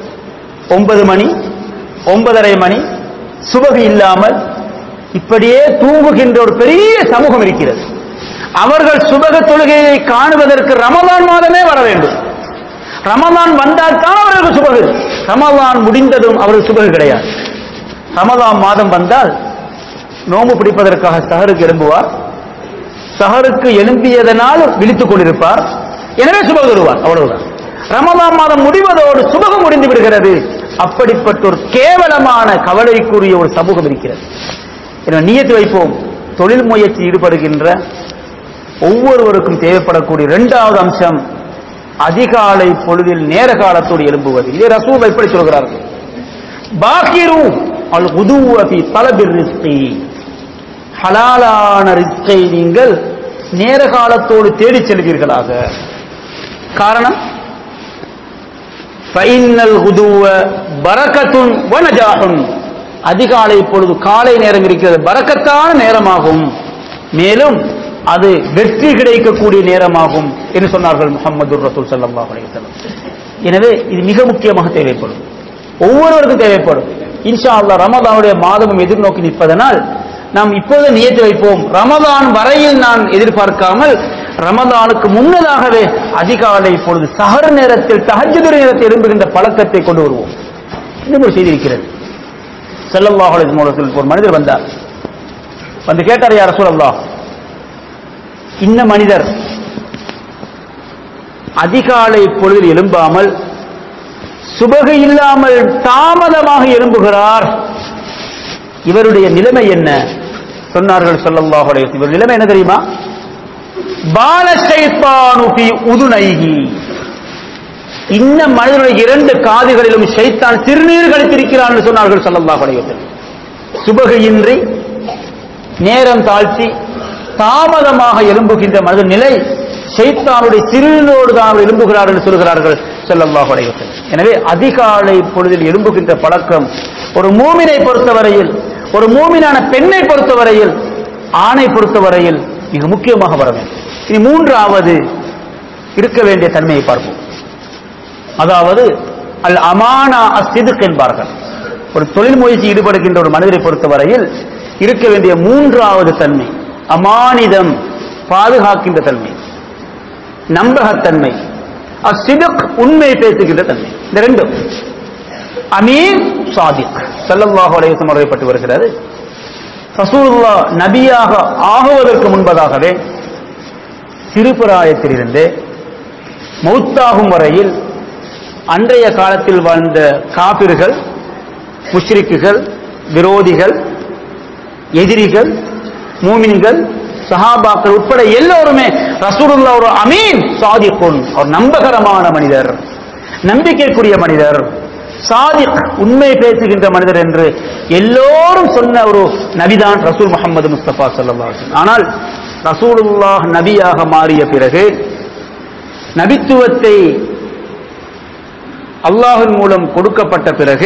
ஒன்பது மணி ஒன்பதரை மணி சுபகு இல்லாமல் இப்படியே தூங்குகின்ற ஒரு பெரிய சமூகம் இருக்கிறது அவர்கள் சுபக தொழுகையை காணுவதற்கு ரமலான் மாதமே வர வேண்டும் ரமலான் வந்தால் தான் அவர்களுக்கு சுபகு ரமலான் முடிந்ததும் அவருக்கு சுபகு கிடையாது ரமலான் மாதம் வந்தால் நோம்பு பிடிப்பதற்காக சஹருக்கு எழும்புவார் சஹருக்கு எழும்பியதனால் விழித்துக் கொண்டிருப்பார் எனவே சுபகு வருவார் அவ்வளவுதான் ரமலான் மாதம் முடிவதோடு சுபகம் முடிந்து விடுகிறது அப்படிப்பட்ட ஒரு கேவலமான கவலைக்குரிய ஒரு சமூகம் இருக்கிறது எனவே நியத்து வைப்போம் தொழில் முயற்சி ஈடுபடுகின்ற ஒவ்வொருவருக்கும் தேவைப்படக்கூடிய இரண்டாவது அம்சம் அதிகாலை பொழுதில் நேர காலத்தோடு எழும்புவது இதே ரசூல் எப்படி சொல்கிறார்கள் பாக்கிரு அல் உதுவபி தலபிர் ரிஸ்கி ஹலாலான ரிஸ்கை நீங்கள் நேர காலத்தோடு தேடிச் செல்வீர்களாக காரணம் ஃபைனல் குதுவ பரக்கத்துன் வனஜாகும் அதிகாலை பொழுது காலை நேரம் இருக்கிறது பரக்கத்தான நேரமாகும் மேலும் அது வெற்றி கிடைக்கக்கூடிய நேரமாகும் என்று சொன்னார்கள் முகமது ரசூல் சல்லாஹ் அலைவசல்லம் எனவே இது மிக முக்கியமாக தேவைப்படும் ஒவ்வொருவருக்கும் தேவைப்படும் இன்ஷா அல்லா ரமதானுடைய மாதமும் எதிர்நோக்கி நிற்பதனால் நாம் இப்போது நியத்து வைப்போம் ரமதான் வரையில் நான் எதிர்பார்க்காமல் ரமதானுக்கு முன்னதாகவே அதிகாலை பொழுது சஹர் நேரத்தில் தஹஜ்ஜுதுர் நேரத்தில் எழும்புகின்ற பழக்கத்தை கொண்டு வருவோம் இன்னும் ஒரு செய்தி இருக்கிறது செல்லல்லாஹ் மூலத்தில் ஒரு மனிதர் வந்தார் வந்து கேட்டார் யார் ரசூலல்லாஹ் இன்ன மனிதர் அதிகாலை பொழுதில் எழும்பாமல் சுபகு இல்லாமல் தாமதமாக எழும்புகிறார் இவருடைய நிலைமை என்ன சொன்னார்கள் ஸல்லல்லாஹு அலைஹி வஸல்லம் இவர் நிலைமை என்ன தெரியுமா பால ஷைத்தானு ஃபீ உதுனைஹி இன்ன மனிதனுடைய இரண்டு காதுகளிலும் ஷைத்தான் சிறுநீர் கழித்திருக்கிறான் என்று சொன்னார்கள் ஸல்லல்லாஹு அலைஹி வஸல்லம் சுபகு இன்றி நேரம் தாழ்த்தி தாமதமாக எழும்புகின்ற மனித நிலை ஷைத்தானுடைய சிறுநீரோடு தான் அவர் எழும்புகிறார் என்று சொல்கிறார்கள் ஸல்லல்லாஹு அலைஹி வஸல்லம் எனவே அதிகாலை பொழுதில் எழும்புகின்ற பழக்கம் ஒரு மூமினை பொறுத்தவரையில் ஒரு மூமினான பெண்ணை பொறுத்தவரையில் ஆணை பொறுத்தவரையில் மிக முக்கியமாக வர வேண்டும் இனி மூன்றாவது இருக்க வேண்டிய தன்மையை பார்ப்போம் அதாவது அல் அமானா அஸ்திதுக் என்பார்கள் ஒரு தொழில் முயற்சி ஈடுபடுகின்ற ஒரு மனிதரை பொறுத்தவரையில் இருக்க வேண்டிய மூன்றாவது தன்மை அமானிதம் பாதுகாக்கின்ற தன்மை நம்பகத்தன்மை அஸ்திதுக் உண்மை பேசுகின்ற தன்மை இந்த ரெண்டும் அமீன் சாதிக் ஸல்லல்லாஹு அலைஹி வஸல்லம் அறியப்பட்டு வருகிறது ரசூலுல்லாஹ் நபியாக ஆகுவதற்கு முன்பதாகவே சிறுபிராயத்திலிருந்தே மௌத்தாகும் வரையில் அன்றைய காலத்தில் வாழ்ந்த காபிர்கள் முஷ்ரிக்குகள் விரோதிகள் எதிரிகள் மூமின்கள் சஹாபாக்கள் உட்பட எல்லோருமே ரசூலுல்லாஹ் ஒரு அமீன் சாதிக்குன் ஒரு நம்பகரமான மனிதர் நம்பிக்கைக்குரிய மனிதர் சாதிக் உண்மை பேசுகின்ற மனிதர் என்று எல்லோரும் சொன்ன ஒரு நபிதான் ரசூல் முகமது முஸ்தபா ஸல்லல்லாஹு அலைஹி வஸல்லம் ஆனால் ரசூலுல்லாஹ் நபியாக மாறிய பிறகு நபித்துவத்தை அல்லாஹின் மூலம் கொடுக்கப்பட்ட பிறகு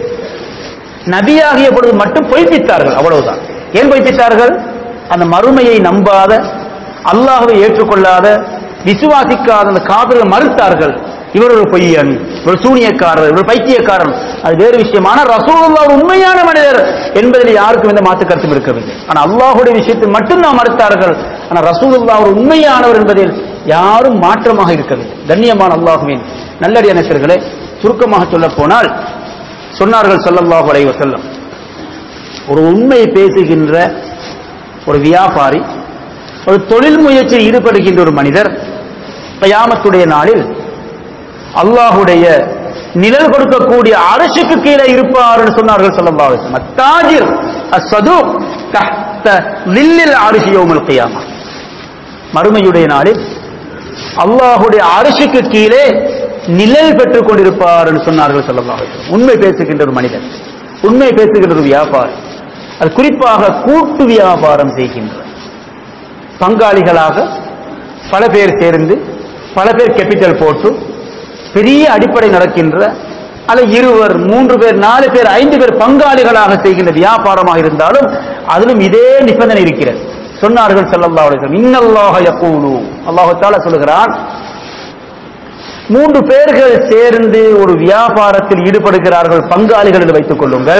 நபியாகிய பொழுது மட்டும் பொய்ப்பித்தார்கள் அவ்வளவுதான் ஏன் பொய்ப்பித்தார்கள் அந்த மறுமையை நம்பாத அல்லாஹ்வை ஏற்றுக்கொள்ளாத விசுவாசிக்காத அந்த காபிர்கள் மறுத்தார்கள் இவர் ஒரு பொய்யன் ஒரு சூனியக்காரர் இவர் பைத்தியக்காரன் அது வேறு விஷயம் ஆனால் ரசூலுல்லாஹ் ஒரு உண்மையான மனிதர் என்பதில் யாருக்கும் எந்த மாற்று கருத்தும் இருக்கவில்லை ஆனால் அல்லாஹுடைய விஷயத்தில் மட்டும் நாம் மறுத்தார்கள் ஆனால் ரசூலுல்லாஹ் ஒரு உண்மையானவர் என்பதில் யாரும் மாற்றமாக இருக்கவில்லை கண்ணியமான அல்லாஹுவின் நல்லடி அமைச்சர்களே சுருக்கமாக சொல்ல போனால் சொன்னார்கள் ஸல்லல்லாஹு அலைஹி வஸல்லம் ஒரு உண்மை பேசுகின்ற ஒரு வியாபாரி ஒரு தொழில் முயற்சியில் ஈடுபடுகின்ற ஒரு மனிதர் கயாமத்துடைய நாளில் அல்லாஹுடைய நிழல் கொடுக்கக்கூடிய அரசுக்கு கீழே இருப்பார் என்று சொன்னார்கள் ஸல்லல்லாஹு அலைஹி வஸல்லம் அத்தாஜிர் அஸ்ஸதூக் தஹ்த லில்லில் அரிசி யௌமல் கியாமா மறுமையுடைய நாளில் அல்லாஹுடைய அரசுக்கு கீழே நிழல் பெற்றுக் கொண்டிருப்பார் என்று சொன்னார்கள் ஸல்லல்லாஹு அலைஹி வஸல்லம் உண்மை பேசுகின்ற ஒரு மனிதன் உண்மை பேசுகின்ற ஒரு வியாபாரி அது குறிப்பாக கூட்டு வியாபாரம் செய்கின்ற பங்காளிகளாக பல பேர் சேர்ந்து பல பேர் கேபிட்டல் போட்டு பெரிய அடிப்படை நடக்கின்ற அல்ல இருவர் மூன்று பேர் நாலு பேர் ஐந்து பேர் பங்காளிகளாக செய்கின்ற வியாபாரமாக இருந்தாலும் அதிலும் இதே நிபந்தனை இருக்கிறது சொன்னார்கள் ஸல்லல்லாஹு அலைஹி வஸல்லம் இன்னல்லாஹ யகூலு அல்லாஹ் தஆலா சொல்கிறான் மூன்று பேர்கள் சேர்ந்து ஒரு வியாபாரத்தில் ஈடுபடுகிறார்கள் பங்காளிகள் என்று வைத்துக் கொள்ளுங்கள்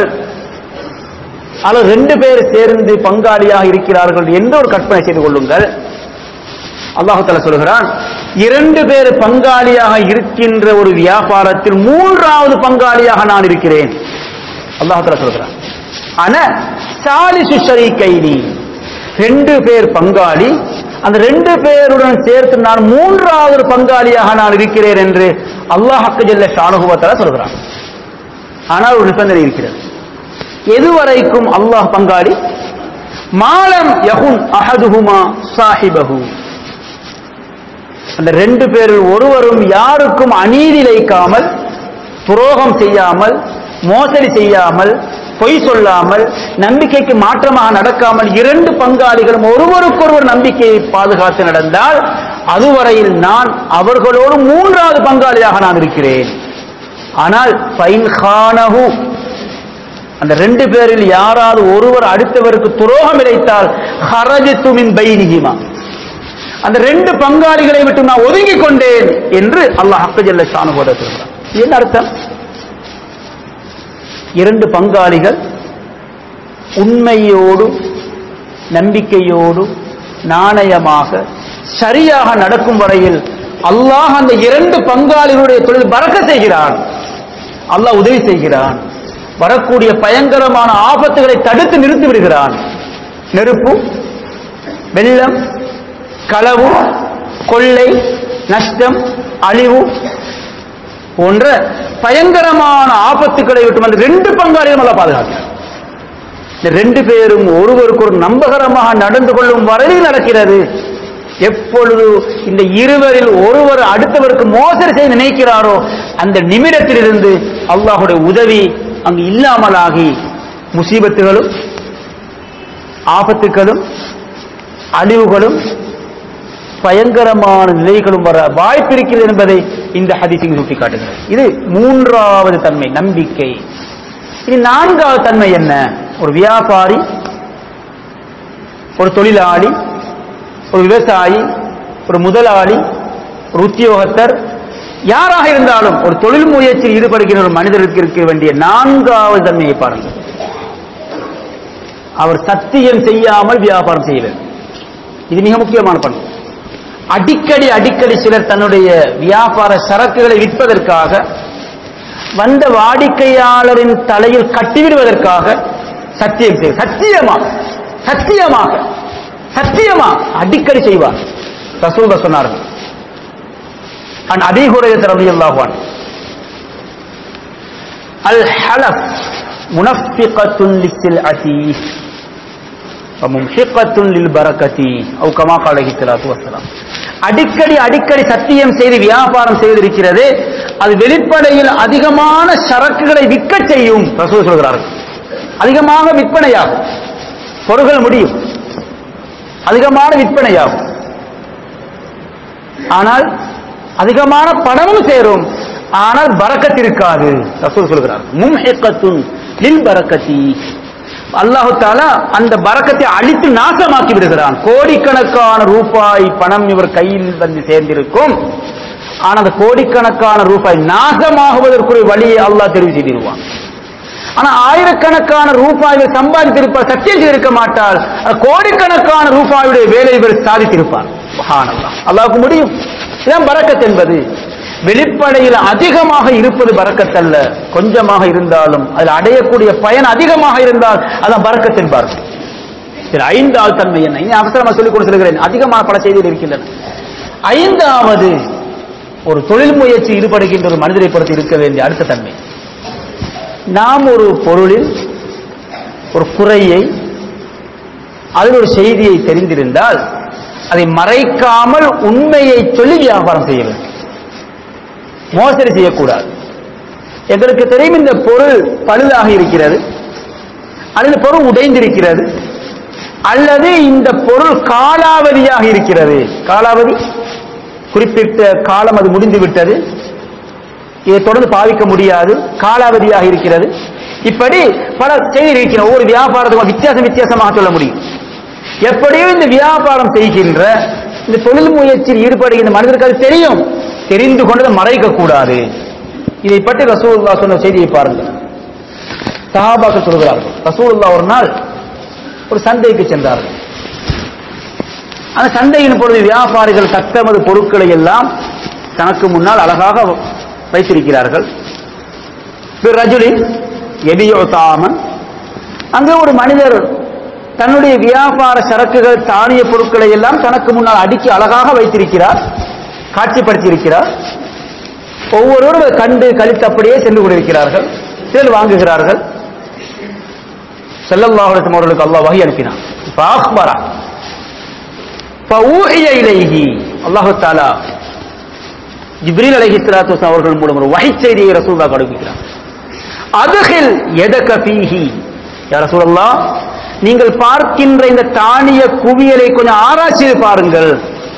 அல்லது ரெண்டு பேர் சேர்ந்து பங்காளியாக இருக்கிறார்கள் என்று ஒரு கற்பனை செய்து கொள்ளுங்கள் அல்லாஹால சொல்கிறான் இரண்டு பேர் பங்காளியாக இருக்கின்ற ஒரு வியாபாரத்தில் மூன்றாவது பங்காளியாக நான் இருக்கிறேன் அல்லாஹால சொல்கிறான் ஆனா சாலிசு ஷரீக்கைனி ரெண்டு பேர் பங்காளி அந்த ரெண்டு பேருடன் சேர்த்து நான் மூன்றாவது பங்காளியாக நான் இருக்கிறேன் என்று அல்லாஹ் ஜல்ல ஷானுகுவத்தால சொல்கிறான் ஆனால் ஒரு நிபந்தனை இருக்கிறது எதுவரைக்கும் அல்லாஹ் பங்காளி மாலம் யகுன் அஹதுஹுமா சாஹிபஹு அந்த ரெண்டு பேரில் ஒருவரும் யாருக்கும் அநீதி இழைக்காமல் துரோகம் செய்யாமல் மோசடி செய்யாமல் பொய் சொல்லாமல் நம்பிக்கைக்கு மாற்றமாக நடக்காமல் இரண்டு பங்காளிகளும் ஒருவருக்கொருவர் நம்பிக்கையை பாதுகாத்து நடந்தால் அதுவரையில் நான் அவர்களோடு மூன்றாவது பங்காளியாக நான் இருக்கிறேன் ஆனால் ஃபைன் கானஹு அந்த ரெண்டு பேரில் யாராவது ஒருவர் அடுத்தவருக்கு துரோகம் இழைத்தால் ஹரஜித்து மின் பைனிஹிமா அந்த ரெண்டு பங்காளிகளை விட்டு நான் ஒதுங்கிக் கொண்டேன் என்று அல்லாஹ் ஹக்கஜல்ல ஷானுபோத சொல்கிறான் என்ன அர்த்தம் இரண்டு பங்காளிகள் உண்மையோடு நம்பிக்கையோடு நாணயமாக சரியாக நடக்கும் வரையில் அல்லாஹ் அந்த இரண்டு பங்காளிகளுடைய தொழில் பறக்க செய்கிறான் அல்லாஹ் உதவி செய்கிறான் வரக்கூடிய பயங்கரமான ஆபத்துகளை தடுத்து நிறுத்தி விடுகிறான் நெருப்பு வெள்ளம் களவு கொள்ளை நஷ்டம் அழிவு போன்ற பயங்கரமான ஆபத்துக்களை விட்டு அந்த ரெண்டு பங்காளிகளும் அல்ல பாதுகாக்கிறார் இந்த ரெண்டு பேரும் ஒருவருக்கு ஒரு நம்பகரமாக நடந்து கொள்ளும் வரையில் நடக்கிறது எப்பொழுது இந்த இருவரில் ஒருவர் அடுத்தவருக்கு மோசடி செய்ய நினைக்கிறாரோ அந்த நிமிடத்திலிருந்து அல்லாஹுடைய உதவி அங்கு இல்லாமலாகி முசீபத்துகளும் ஆபத்துகளும் அழிவுகளும் பயங்கரமான நிலைகளும் வர வாய்ப்பிருக்கிறது என்பதை இந்த ஹதீஸிங் சுட்டி காட்டுகிறது இது மூன்றாவது தன்மை நம்பிக்கை இனி நான்காவது தன்மை என்ன ஒரு வியாபாரி ஒரு தொழிலாளி ஒரு விவசாயி ஒரு முதலாளி ஒரு உத்தியோகத்தர் யாராக இருந்தாலும் ஒரு தொழில் முயற்சியில் ஈடுபடுகிற ஒரு மனிதருக்கு இருக்க வேண்டிய நான்காவது தன்மையை பாருங்கள் அவர் சத்தியம் செய்யாமல் வியாபாரம் செய்ய வேண்டும் இது மிக முக்கியமான பண்பு அடிக்கடி அடிக்கடி சிலர் தன்னுடைய வியாபார சரக்குகளை விற்பதற்காக வந்த வாடிக்கையாளரின் தலையில் கட்டிவிடுவதற்காக சத்தியம் செய்ய சத்தியமாக சத்தியமாக சத்தியமா அடிக்கடி செய்வார் ரசூல சொன்னார்கள் அன் அபி ஹுரைரத் ரலியல்லாஹு அன்ஹு அல் ஹலஃப் முனஃபிகத்துன் லிஸ்ஸில்அதி வமும்ஹிகத்துன் லில்பரக்கதி அவு கமா கால அலைஹி ஸலாத்து வஸ்ஸலாம் அடிக்கடி அடிக்கடி சத்தியம் செய்து வியாபாரம் செய்திருக்கிறது அது வெளிப்படையில் அதிகமான சரக்குகளை விற்க செய்யும் ரசூல் சொல்கிறார்கள் அதிகமாக விற்பனையாகும் பொருள்கள் முடியும் அதிகமான விற்பனையாகும் ஆனால் அதிகமான பணமும் சேரும் ஆனால் பரக்கத் இருக்காது ரசூல் சொல்கிறார் மும்ஹிகத்துன் லில் பரக்கத்தி அல்லாஹு தாலா அந்த பரக்கத்தை அழித்து நாசமாக்கி விடுகிறான் கோடிக்கணக்கான ரூபாய் பணம் இவர் கையில் வந்து சேர்ந்திருக்கும் ஆனால் அந்த கோடிக்கணக்கான ரூபாய் நாசமாகுவதற்குரிய வழியை அல்லாஹ் தெரிவு செய்திருவான் ஆனா ஆயிரக்கணக்கான ரூபாயை சம்பாதித்திருப்பார் சத்தியம் செய்திருக்க மாட்டால் அது கோடிக்கணக்கான ரூபாயுடைய வேலை இவர் சாதித்திருப்பார் சுப்ஹானல்லாஹ். அல்லாஹ்வுக்கு முடியும் இதான் பரக்கத் என்பது வெளிப்படையில் அதிகமாக இருப்பது பரக்கத் அல்ல கொஞ்சமாக இருந்தாலும் அதில் அடையக்கூடிய பயன் அதிகமாக இருந்தால் அதான் பரக்கத் என்பார்கள் சரி ஐந்தாவது தன்மை என்ன இனி அவசரமா சொல்லிக் கொண்டு சொல்கிறேன் அதிகமான பல செய்திகள் இருக்கின்றன ஐந்தாவது ஒரு தொழில் முயற்சி ஈடுபடுகின்ற ஒரு மனிதரை பொறுத்து இருக்க வேண்டிய அடுத்த தன்மை நாம் ஒரு பொருளில் ஒரு குறையை அதில் ஒரு செய்தியை தெரிந்திருந்தால் அதை மறைக்காமல் உண்மையை சொல்லி வியாபாரம் செய்ய வேண்டும் மோசடி செய்யக்கூடாது எங்களுக்கு தெரியும் இந்த பொருள் பழுதாக இருக்கிறது அல்லது பொருள் உடைந்திருக்கிறது அல்லது இந்த பொருள் காலாவதியாக இருக்கிறது காலாவதி குறிப்பிட்ட காலம் அது முடிந்து விட்டது இதை தொடர்ந்து பாவிக்க முடியாது காலாவதியாக இருக்கிறது இப்படி பல செய்தி இருக்கிற ஒவ்வொரு வியாபாரத்துக்கும் வித்தியாசம் வித்தியாசமாக சொல்ல முடியும் எப்படியோ இந்த வியாபாரம் செய்கின்ற இந்த தொழில் முயற்சியில் ஈடுபடுகின்ற மனிதருக்கு அது தெரியும் தெரிந்து கொண்டதை மறைக்க கூடாது இதை பற்றி ரசூலுல்லா சொன்ன செய்தியை பாருங்கள் சஹாபாக்கள் சொல்கிறார்கள் ரசூலுல்லா ஒரு நாள் ஒரு சந்தைக்கு சென்றார்கள் அந்த சந்தையின் பொழுது வியாபாரிகள் தத்தமது பொருட்களை எல்லாம் தனக்கு முன்னால் அழகாக வைத்திருக்கிறார்கள் ரஜுலின் எபியோ தாமன் அங்கே ஒரு மனிதர் தன்னுடைய வியாபார சரக்குகள் தானிய பொருட்களை எல்லாம் தனக்கு முன்னால் அடுக்கி அழகாக வைத்திருக்கிறார் காட்சிப்படுத்தியிருக்கிறார் ஒவ்வொருவரும் அதை கண்டு கழித்து அப்படியே சென்று கொண்டிருக்கிறார்கள் சிலர் வாங்குகிறார்கள் செல்லல்லாஹுலம் அவர்களுக்கு அல்லாஹ் வகை அனுப்பினான் பாஹ்பரா ஃபஊஹிய இலைஹி அல்லாஹு தாலா ஜிப்ரீல் அலைஹி ஸலாத்து வஸலாம் அவர்கள் மூலம் ஒரு வஹி செய்தியை ரசூலுல்லாஹ் கடுப்பிக்கிறார் அதுகில் எதக ஃபீஹி யா ரசூலல்லாஹ் நீங்கள் பார்க்கின்ற இந்த தானிய குவியலை கொஞ்சம் ஆராய்ச்சி செய்து பாருங்கள்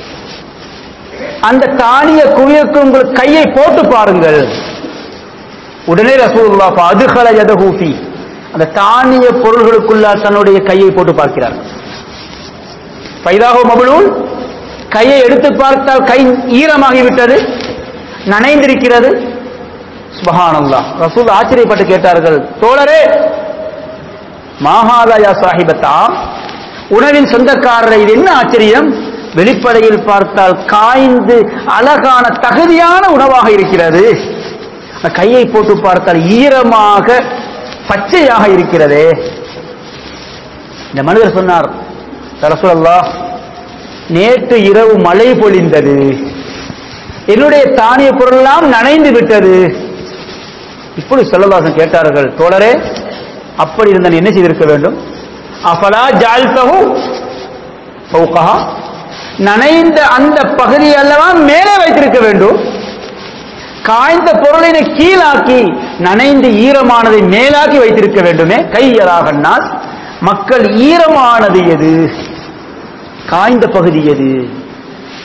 அந்த தானிய குவியலுக்கு உங்கள் கையை போட்டு பாருங்கள் உடனே ரசூலுல்லாஹ் அதுகல எதகு ஃபீ அந்த தானிய பொருள்களுக்குள்ள தன்னுடைய கையை போட்டு பார்க்கிறார்கள் பைதாகோ மபுலூன் கையை எடுத்து பார்த்தால் கை ஈரமாகிவிட்டது நனைந்திருக்கிறது சுபஹானல்லாஹ் ரசூல் ஆச்சரியப்பட்டு கேட்டார்கள் தோழரே மாஹாதயா சாஹிபத்தா உணவின் சொந்தக்காரரை இது என்ன ஆச்சரியம் வெளிப்படையில் பார்த்தால் காய்ந்து அழகான தகுதியான உணவாக இருக்கிறது அந்த கையை போட்டு பார்த்தால் ஈரமாக பச்சையாக இருக்கிறதே இந்த மனிதர் சொன்னார் ரசூலல்லாஹ் நேற்று இரவு மழை பொழிந்தது என்னுடைய தானிய பொருளெல்லாம் நனைந்து விட்டது இப்படி செல்லதாசன் கேட்டார்கள் தோழரே அப்படி இருந்தால் என்ன செய்திருக்க வேண்டும் அஃபலா ஜால்தஹு ஃபௌகஹா நனைந்த அந்த பகுதி அல்லவா மேலே வைத்திருக்க வேண்டும் காய்ந்த பொருளை கீழாக்கி நனைந்து ஈரமானதை மேலாக்கி வைத்திருக்க வேண்டுமே கையலாகனால் மக்கள் ஈரமானது எது காய்ந்த பகுதி எது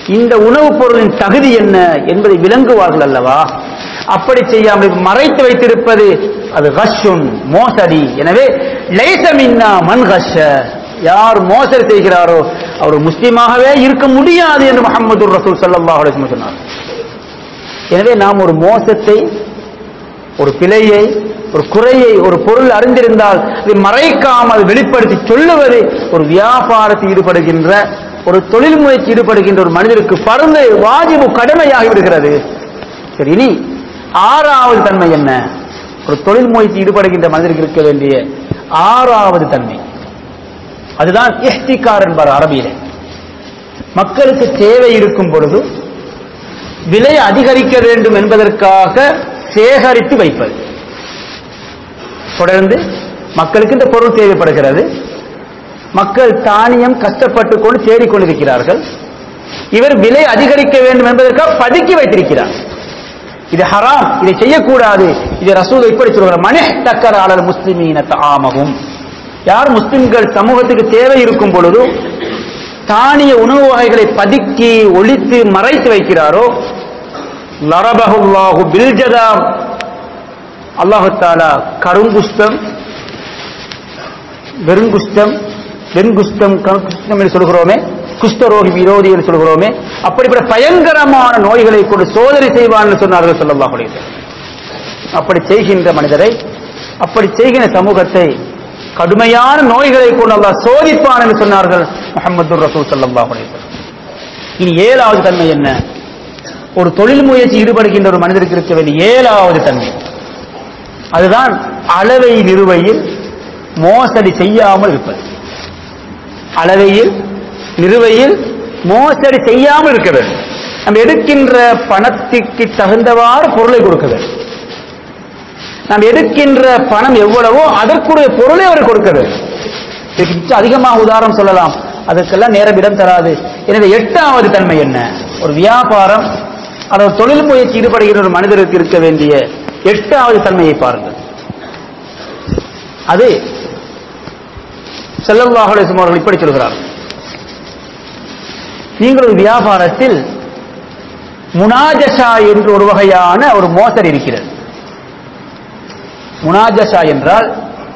இந்த உணவுப் பொருளின் தகுதி என்ன என்பதை விளங்குவார்கள் அல்லவா அப்படி செய்யாமல் மறைத்து வைத்திருப்பது அது கஷுன் மோசடி எனவே லைசமின்னா மண் கஷ யார் மோசடி செய்கிறாரோ அவர் முஸ்லீமாகவே இருக்க முடியாது என்று முகமது ரசூல் சல்லாஹ் அலிஸ்லம் சொன்னார் எனவே நாம் ஒரு மோசத்தை ஒரு பிழையை ஒரு குறையை ஒரு பொருள் அறிந்திருந்தால் அதை மறைக்காமல் வெளிப்படுத்தி சொல்லுவது ஒரு வியாபாரத்தில் ஈடுபடுகின்ற ஒரு தொழில் முயற்சி ஈடுபடுகின்ற ஒரு மனிதருக்கு பருந்து வாஜிபு கடமையாகி விடுகிறது சரி இனி ஆறாவது தன்மை என்ன ஒரு தொழில் முயற்சி ஈடுபடுகின்ற மனிதருக்கு இருக்க வேண்டிய ஆறாவது தன்மை அதுதான் இஹ்திகார் என்பார் அரபியிலே மக்களுக்கு தேவை இருக்கும் பொழுது விலை அதிகரிக்க வேண்டும் என்பதற்காக சேகரித்து வைப்பது தொடர்ந்து மக்களுக்கு இந்த பொருள் தேவைப்படுகிறது மக்கள் தானியம் கஷ்டப்பட்டு கொண்டு தேடிக்கொண்டிருக்கிறார்கள் இவர் விலை அதிகரிக்க வேண்டும் என்பதற்காக பதுக்கி வைத்திருக்கிறார் இது ஹராம் இதை செய்யக்கூடாது இது ரசூல் இப்படி சொல்கிறார் மனே தக்கர் ஆளர் முஸ்லிமீன ஆமகும் யார் முஸ்லிம்கள் சமூகத்துக்கு தேவை இருக்கும் பொழுது தானிய உணவு வகைகளை பதுக்கி ஒழித்து மறைத்து வைக்கிறாரோ லரபஹுல்லாஹு பில்ஜதாம் அல்லாஹு தாலா கருங்குஷ்டம் வெறுங்குஷ்டம் வெண்குஷ்டம் கருங்குஷ்டம் என்று சொல்கிறோமே குஷ்டரோகி விரோதி என்று சொல்கிறோமே அப்படிப்பட்ட பயங்கரமான நோய்களை கொண்டு சோதனை செய்வான் என்று சொன்னார்கள் சொல்லல்லாஹு அலைஹி வஸல்லம். அப்படி செய்கின்ற மனிதரை அப்படி செய்கின்ற சமூகத்தை கடுமையான நோய்களை கொண்டு அல்லாஹ் சோதிப்பான் என்று சொன்னார்கள் முஹம்மது ரசூல் ஸல்லல்லாஹு அலைஹி வஸல்லம். இனி ஏழாவது தன்மை என்ன ஒரு தொழில் முயற்சி ஈடுபடுகின்ற ஒரு மனிதருக்கு இருக்க வேண்டிய ஏழாவது தன்மை அதுதான் அளவை நிறுவையில் மோசடி செய்யாமல் இருப்பது அளவையில் நிறுவையில் மோசடி செய்யாமல் இருக்க வேண்டும் நம்ம எடுக்கின்ற பணத்திற்கு தகுந்தவாறு பொருளை கொடுக்க வேண்டும் நாம் எடுக்கின்ற பணம் எவ்வளவோ அதற்குரிய பொருளை அவர் கொடுக்க வேண்டும் இதுக்கு மிச்சம் அதிகமாக உதாரணம் சொல்லலாம் அதற்கெல்லாம் நேரம் இடம் தராது எனவே எட்டாவது தன்மை என்ன ஒரு வியாபாரம் அல்லது ஒரு தொழில் முயற்சி ஈடுபடுகிற ஒரு மனிதருக்கு இருக்க வேண்டிய எட்டாவது தன்மையை பாருங்கள் அது செல்லல்லாஹு அலைஹி வஸல்லம் அவர்கள் இப்படி சொல்கிறார் நீங்கள் ஒரு வியாபாரத்தில் முனாஜஷா என்று ஒரு வகையான ஒரு மோசடி இருக்கிறது முனாஜஷா என்றால்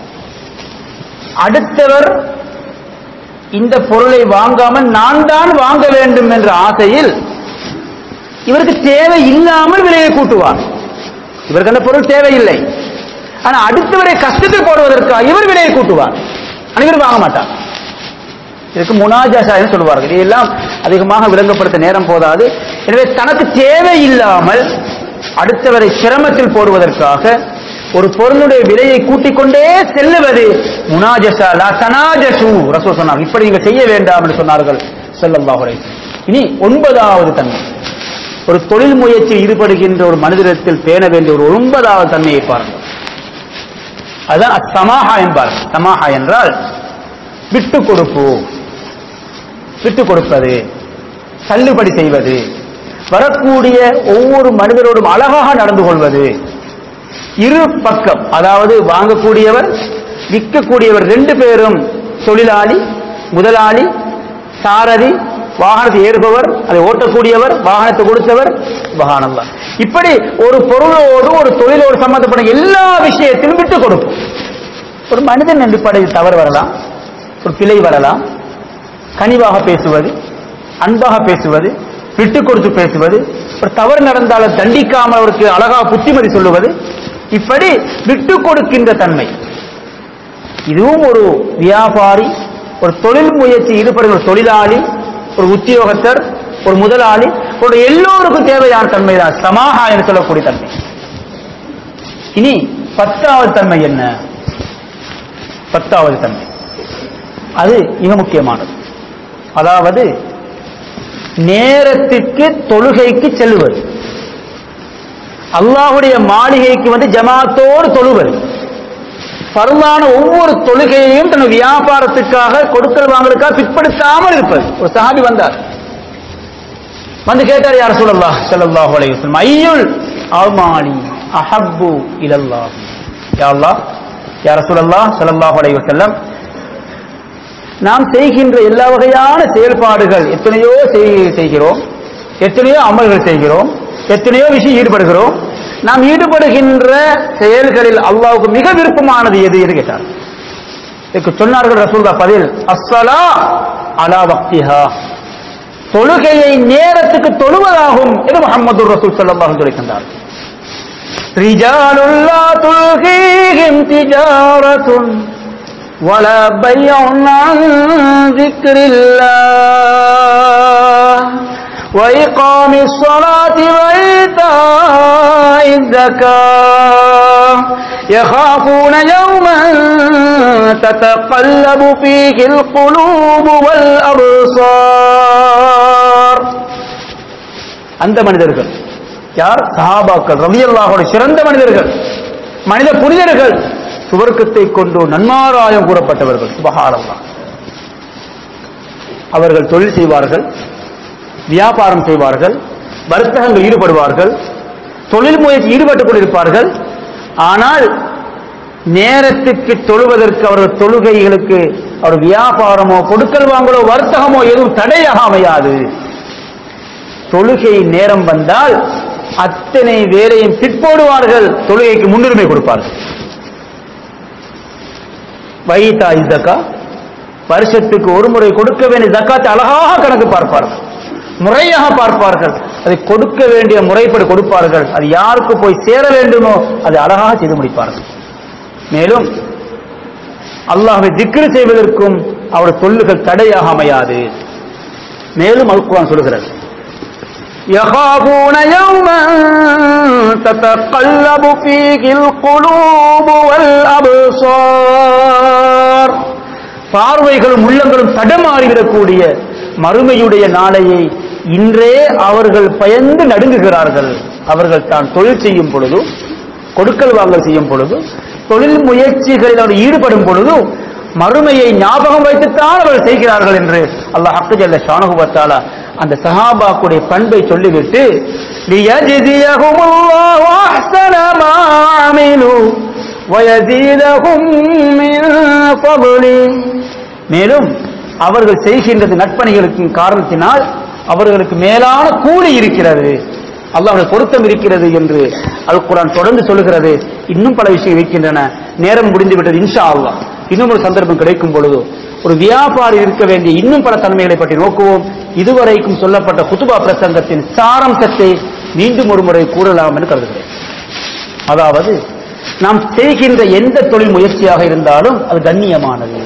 அடுத்தவர் இந்த பொருளை வாங்காமல் நான் தான் வாங்க வேண்டும் என்ற ஆசையில் இவருக்கு தேவை இல்லாமல் விலையை கூட்டுவார் இவருக்கு அந்த பொருள் தேவையில்லை ஆனா அடுத்தவரை கஷ்டத்தில் போடுவதற்காக இவர் விலையை கூட்டுவார் ஆனா இவர் வாங்க மாட்டார் இதுக்கு முனாஜாசா என்று சொல்வார்கள் இதையெல்லாம் அதிகமாக விளங்கப்படுத்த நேரம் போதாது எனவே தனக்கு தேவை இல்லாமல் அடுத்தவரை சிரமத்தில் போடுவதற்காக ஒரு பொருளுடைய விலையை கூட்டிக் கொண்டே செல்லுவது முனாஜசா லா தனாஜசு ரசூல் சொன்னார் இப்படி நீங்க செய்ய வேண்டாம் என்று சொன்னார்கள் ஸல்லல்லாஹு அலைஹி வஸல்லம். இனி ஒன்பதாவது தன்மை ஒரு தொழில் முயற்சியில் ஈடுபடுகின்ற ஒரு மனிதரிடத்தில் பேண வேண்டிய ஒரு ஒன்பதாவது தன்மையை பாருங்கள் அதுதான் சமாஹா என்பார் சமாஹா என்றால் விட்டு கொடுப்பு விட்டு கொடுப்பது தள்ளுபடி செய்வது வரக்கூடிய ஒவ்வொரு மனிதரோடும் அழகாக நடந்து கொள்வது இரு பக்கம் அதாவது வாங்கக்கூடியவர் விற்கக்கூடியவர் ரெண்டு பேரும் தொழிலாளி முதலாளி சாரதி வாகனத்தை ஏறுபவர் அதை ஓட்டக்கூடியவர் வாகனத்தை கொடுத்தவர் வாகனம் இப்படி ஒரு பொருளோடு ஒரு தொழிலோடு சம்பந்தப்பட்ட எல்லா விஷயத்திலும் விட்டு கொடுப்போம் ஒரு மனிதன் அடிப்படையில் தவறு வரலாம் ஒரு பிழை வரலாம் கனிவாக பேசுவது அன்பாக பேசுவது விட்டு கொடுத்து பேசுவது ஒரு தவறு நடந்தாலும் தண்டிக்காமல் அவருக்கு அழகாக புத்திமதி சொல்லுவது இப்படி விட்டு கொடுக்கின்ற தன்மை இதுவும் ஒரு வியாபாரி ஒரு தொழில் முயற்சி ஈடுபடுகிற ஒரு தொழிலாளி ஒரு உத்தியோகத்தர் ஒரு முதலாளி ஒரு எல்லோருக்கும் தேவையான தன்மை தான் சமாகா என்று சொல்லக்கூடிய தன்மை இனி பத்தாவது தன்மை என்ன பத்தாவது தன்மை அது மிக முக்கியமானது அதாவது நேரத்திற்கு தொழுகைக்கு செல்லுவது அல்லாஹுடைய மாளிகைக்கு வந்து ஜமாத்தோடு தொழுவது பருவான ஒவ்வொரு தொழுகையையும் தன் வியாபாரத்துக்காக கொடுக்கல் வாங்கலுக்காக பிற்படுத்தாமல் இருப்பது ஒரு சஹாபி வந்தார் வந்து கேட்டார் யார் சொல்லல்லா ஸல்லல்லாஹு அலைஹி வஸல்லம் ஐயுல் அமாலி அஹப்பு இலல்லாஹ் யா அல்லாஹ் யா ரசூலல்லாஹ் ஸல்லல்லாஹு அலைஹி வஸல்லம் நாம் செய்கின்ற எல்லா வகையான செயல்பாடுகள் எத்தனையோ செய்- செய்கிறோம் எத்தனையோ அமல்கள் செய்கிறோம் எத்தனையோ விஷயம் ஈடுபடுகிறோம் நாம் ஈடுபடுகின்ற செயல்களில் அல்லாஹ்வுக்கு மிக விருப்பமானது எது என்று கேட்டார் இதுக்கு சொன்னார்கள் ரசூல்லா பதில் அஸ்ஸலா அலா வக்திஹா தொழுகையை நேரத்துக்கு தொழுவதாகும் என்று முகமது ரசூல் ஸல்லல்லாஹு அலைஹி சொல்லியிருக்கின்றார் رجال لا تلهيهم تجارة ولا بيع عن ذكر الله وإقام الصلاة وإيتاء الزكاة يخافون يوما تتقلب فيه القلوب والأبصار அந்த மனிதர்கள் யார் சஹாபாக்கள் ரலியல்லாஹோட சிறந்த மனிதர்கள் மனித புனிதர்கள் சுவர்க்கத்தை கொண்டு நன்மாராயம் கூறப்பட்டவர்கள் சுபஹானல்லாஹ் அவர்கள் தொழில் செய்வார்கள் வியாபாரம் செய்வார்கள் வர்த்தகங்கள் ஈடுபடுவார்கள் தொழில் முயற்சி ஈடுபட்டுக் கொண்டிருப்பார்கள் ஆனால் நேரத்துக்கு தொழுவதற்கு அவர்கள் தொழுகைகளுக்கு அவர் வியாபாரமோ கொடுக்கல் வாங்கலோ வர்த்தகமோ எதுவும் தடையாக அமையாது தொழுகை நேரம் வந்தால் அத்தனை வேலையும் பிற்போடுவார்கள் தொழுகைக்கு முன்னுரிமை கொடுப்பார்கள் வைத்தா இசக்கா வருஷத்துக்கு ஒரு முறை கொடுக்க வேண்டிய ஜக்காத்தை அழகாக கணக்கு பார்ப்பார்கள் முறையாக பார்ப்பார்கள் அதை கொடுக்க வேண்டிய முறைப்படி கொடுப்பார்கள் அது யாருக்கு போய் சேர வேண்டுமோ அதை அழகாக செய்து முடிப்பார்கள் மேலும் அல்லாஹ்வை திக்ரு செய்வதற்கும் அவருடைய சொல்லுகள் தடையாக அமையாது மேலும் அல்குவான் சொல்கிறது يخافون يوما تتقلب فيه القلوب والأبصار பார்வைகளும் உள்ளங்களும் தடமாறிவிடக்கூடிய மறுமையுடைய நாளையை இன்றே அவர்கள் பயந்து நடுங்குகிறார்கள் அவர்கள் தான் தொழில் செய்யும் பொழுது கொடுக்கல் வாங்கல் செய்யும் பொழுது தொழில் முயற்சிகளில் அவர் ஈடுபடும் பொழுது மறுமையை ஞாபகம் வைத்துத்தான் அவர்கள் செய்கிறார்கள் என்று அல்லாஹ் ஹக்கு ஜல்ல ஷானகுபத்தாலா அந்த சஹாபாக்குடைய பண்பை சொல்லிவிட்டு لِيَجْزِيَهُمُ اللَّهُ أَحْسَنَ مَا عَمِلُوا وَيَزِيدَهُم مِّن فَضْلِهِ மேலும் அவர்கள் செய்கின்றது நற்பணிகளுக்கு காரணத்தினால் அவர்களுக்கு மேலான கூலி இருக்கிறது அல்லாஹ்வுடைய பொருத்தம் இருக்கிறது என்று அல் குர்ஆன் தொடர்ந்து சொல்லுகிறது இன்னும் பல விஷயங்கள் இருக்கின்றன நேரம் முடிந்து விட்டது இன்ஷா அல்லாஹ் இன்னும் ஒரு சந்தர்ப்பம் கிடைக்கும் பொழுது ஒரு வியாபாரி இருக்க வேண்டிய இன்னும் பல தன்மைகளை பற்றி நோக்குவோம் இதுவரைக்கும் சொல்லப்பட்ட குத்துபா பிரசங்கத்தின் சாரம்சத்தை மீண்டும் ஒரு முறை கூறலாம் என்று கருதுகிறேன் அதாவது நாம் செய்கின்ற எந்த தொழில் முயற்சியாக இருந்தாலும் அது கண்ணியமானது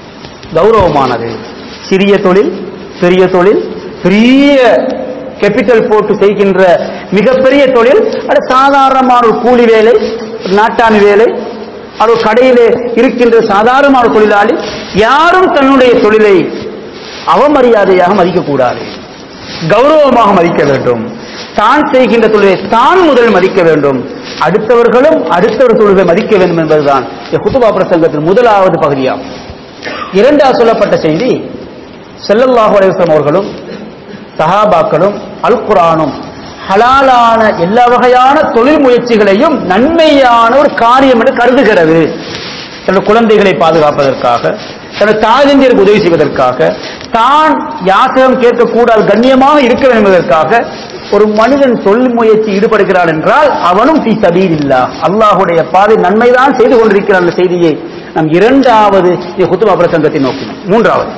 கௌரவமானது சிறிய தொழில் பெரிய தொழில் பெரிய கேபிட்டல் போட்டு செய்கின்ற மிகப்பெரிய தொழில் அது சாதாரணமான ஒரு கூலி வேலை ஒரு நாட்டாணி வேலை அது ஒரு கடையிலே இருக்கின்ற சாதாரணமான தொழிலாளி யாரும் தன்னுடைய தொழிலை அவமரியாதையாக மதிக்கக்கூடாது கௌரவமாக மதிக்க வேண்டும் தான் செய்கின்ற தொழிலை தான் முதல் மதிக்க வேண்டும் அடுத்தவர்களும் அடுத்தவர் தொழிலை மதிக்க வேண்டும் என்பதுதான் இந்த குத்துபா பிரசங்கத்தின் முதலாவது பகுதியாகும் இரண்டாவது சொல்லப்பட்ட செய்தி செல்லல்லாஹு அலைவசம் அவர்களும் சஹாபாக்களும் அல் குரானும் ஹலாலான எல்லா வகையான தொழில் முயற்சிகளையும் நன்மையான ஒரு காரியம் என்று கருதுகிறது தன்னுடைய குழந்தைகளை பாதுகாப்பதற்காக தன்னுடைய தாயந்தியருக்கு உதவி செய்வதற்காக தான் யாசகம் கேட்கக்கூடாது கண்ணியமாக இருக்க வேண்டும் என்பதற்காக ஒரு மனிதன் தொழில் முயற்சி ஈடுபடுகிறான் என்றால் அவனும் தீ சபீர் இல்லா அல்லாஹுடைய பாதை நன்மைதான் செய்து கொண்டிருக்கிறான் என்ற செய்தியை நாம் இரண்டாவது குத்துபா பிரசங்கத்தை நோக்கினோம் மூன்றாவது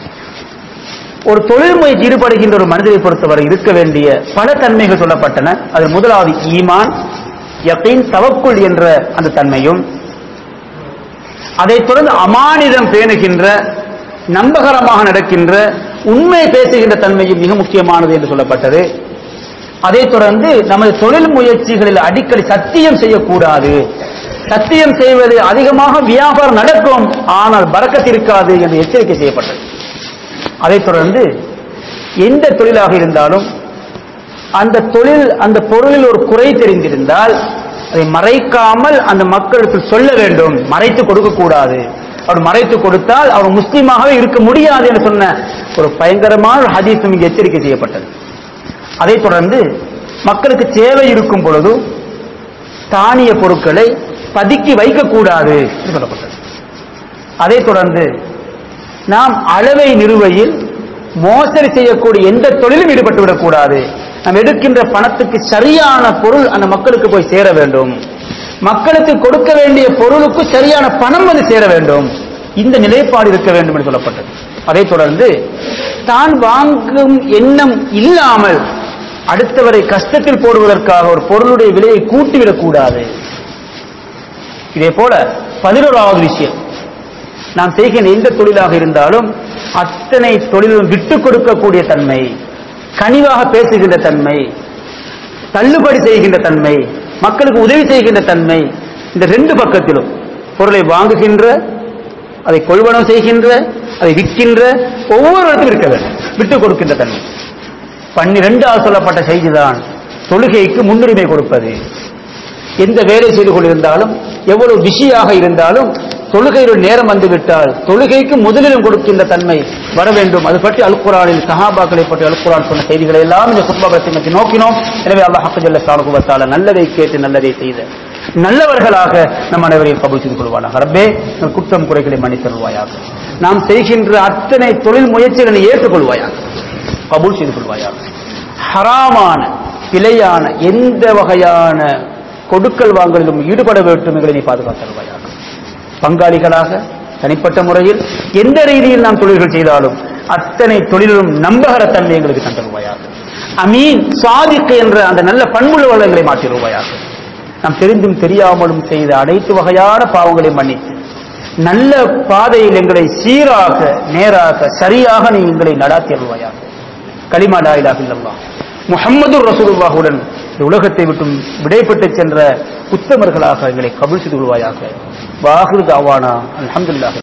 ஒரு தொழில் முயற்சி ஈடுபடுகின்ற ஒரு மனிதரை பொறுத்தவரை இருக்க வேண்டிய பல தன்மைகள் சொல்லப்பட்டன அதில் முதலாவது ஈமான் யகீன் தவக்குள் என்ற அந்த தன்மையும் அதைத் தொடர்ந்து அமானிதம் பேணுகின்ற நம்பகரமாக நடக்கின்ற உண்மை பேசுகின்ற தன்மையும் மிக முக்கியமானது என்று சொல்லப்பட்டது அதைத் தொடர்ந்து நமது தொழில் முயற்சிகளில் அடிக்கடி சத்தியம் செய்யக்கூடாது சத்தியம் செய்வது அதிகமாக வியாபாரம் நடக்கும் ஆனால் பறக்கத் இருக்காது என்று எச்சரிக்கை செய்யப்பட்டது அதைத் தொடர்ந்து எந்த தொழிலாக இருந்தாலும் அந்த தொழில் அந்த பொருளில் ஒரு குறை தெரிந்திருந்தால் அதை மறைக்காமல் அந்த மக்களுக்கு சொல்ல வேண்டும் மறைத்து கொடுக்க கூடாது அவர் மறைத்து கொடுத்தால் அவர் முஸ்லீமாகவே இருக்க முடியாது என்று சொன்ன ஒரு பயங்கரமான ஒரு ஹதீஸும் இங்கு எச்சரிக்கை செய்யப்பட்டது அதைத் தொடர்ந்து மக்களுக்கு தேவை இருக்கும் பொழுது தானிய பொருட்களை பதுக்கி வைக்கக்கூடாது என்று சொல்லப்பட்டது அதைத் தொடர்ந்து நாம் அளவை நிறுவையில் மோசடி செய்யக்கூடிய எந்த தொழிலும் ஈடுபட்டு விடக்கூடாது நாம் எடுக்கின்ற பணத்துக்கு சரியான பொருள் அந்த மக்களுக்கு போய் சேர வேண்டும் மக்களுக்கு கொடுக்க வேண்டிய பொருளுக்கு சரியான பணம் வந்து சேர வேண்டும் இந்த நிலைப்பாடு இருக்க வேண்டும் என்று சொல்லப்பட்டது அதைத் தொடர்ந்து தான் வாங்கும் எண்ணம் இல்லாமல் அடுத்தவரை கஷ்டத்தில் போடுவதற்காக ஒரு பொருளுடைய விலையை கூட்டிவிடக் கூடாது இதே போல பதினோராவது விஷயம் நாம் செய்கின்ற எந்த தொழிலாக இருந்தாலும் அத்தனை தொழிலும் விட்டுக் கொடுக்கக்கூடிய தன்மை கனிவாக பேசுகின்ற தன்மை தள்ளுபடி செய்கின்ற தன்மை மக்களுக்கு உதவி செய்கின்ற தன்மை இந்த ரெண்டு பக்கத்திலும் பொருளை வாங்குகின்ற அதை கொள்வனம் செய்கின்ற அதை விற்கின்ற ஒவ்வொரு இடத்திலும் இருக்க வேண்டும் விட்டுக் கொடுக்கின்ற தன்மை பன்னிரெண்டாவது சொல்லப்பட்ட செய்திதான் தொழுகைக்கு முன்னுரிமை கொடுப்பது எந்த வேலை செய்து கொண்டிருந்தாலும் எவ்வளவு பிஸியாக இருந்தாலும் தொழுகையில் நேரம் வந்துவிட்டால் தொழுகைக்கு முதலிலும் கொடுக்கின்ற தன்மை வர வேண்டும் அது பற்றி அல்குரானில் சஹாபாக்களை பற்றி அல்குரான் சொன்ன செய்திகளை எல்லாம் இந்த குத்பாபத்தை பற்றி நோக்கினோம் எனவே அல்லாஹ் ஹக்குஜல்ல சாலுகுவத்தால நல்லதை கேட்டு நல்லதை செய்த நல்லவர்களாக நம் அனைவரையும் கபூல் செய்து கொள்வானாக ரப்பே எங்கள் குற்றம் குறைகளை மன்னித்தருள்வாயாக நாம் செய்கின்ற அத்தனை தொழில் முயற்சிகளை ஏற்றுக்கொள்வாயாக கபூல் செய்து கொள்வாயாக ஹராமான பிழையான எந்த வகையான கொடுக்கல் வாங்கலிலும் ஈடுபட வேண்டும் எங்களை நீ பாதுகாத்தருவாயாக பங்காளிகளாக தனிப்பட்ட முறையில் எந்த ரீதியில் நாம் தொழில்கள் செய்தாலும் அத்தனை தொழிலும் நம்பகரத்தன்மை எங்களுக்கு தந்தருவாயாக அமீன் சாதிக்கு என்ற அந்த நல்ல பண்புள்ள வளங்களை மாற்றிடுவாயாக நாம் தெரிந்தும் தெரியாமலும் செய்த அனைத்து வகையான பாவங்களை மன்னித்து நல்ல பாதையில் எங்களை சீராக நேராக சரியாக நீ எங்களை நடாத்திடுவாயாக கலிமா லா இலாஹ இல்லல்லாஹ் முஹம்மது ரசூலுல்லாஹுடன் இந்த உலகத்தை விட்டும் விடைபெற்று சென்ற உத்தமர்களாக எங்களை கபூல் செய்து கொள்வாயாக வாஹிரு தாவானா அல்ஹம்துலில்லாஹ்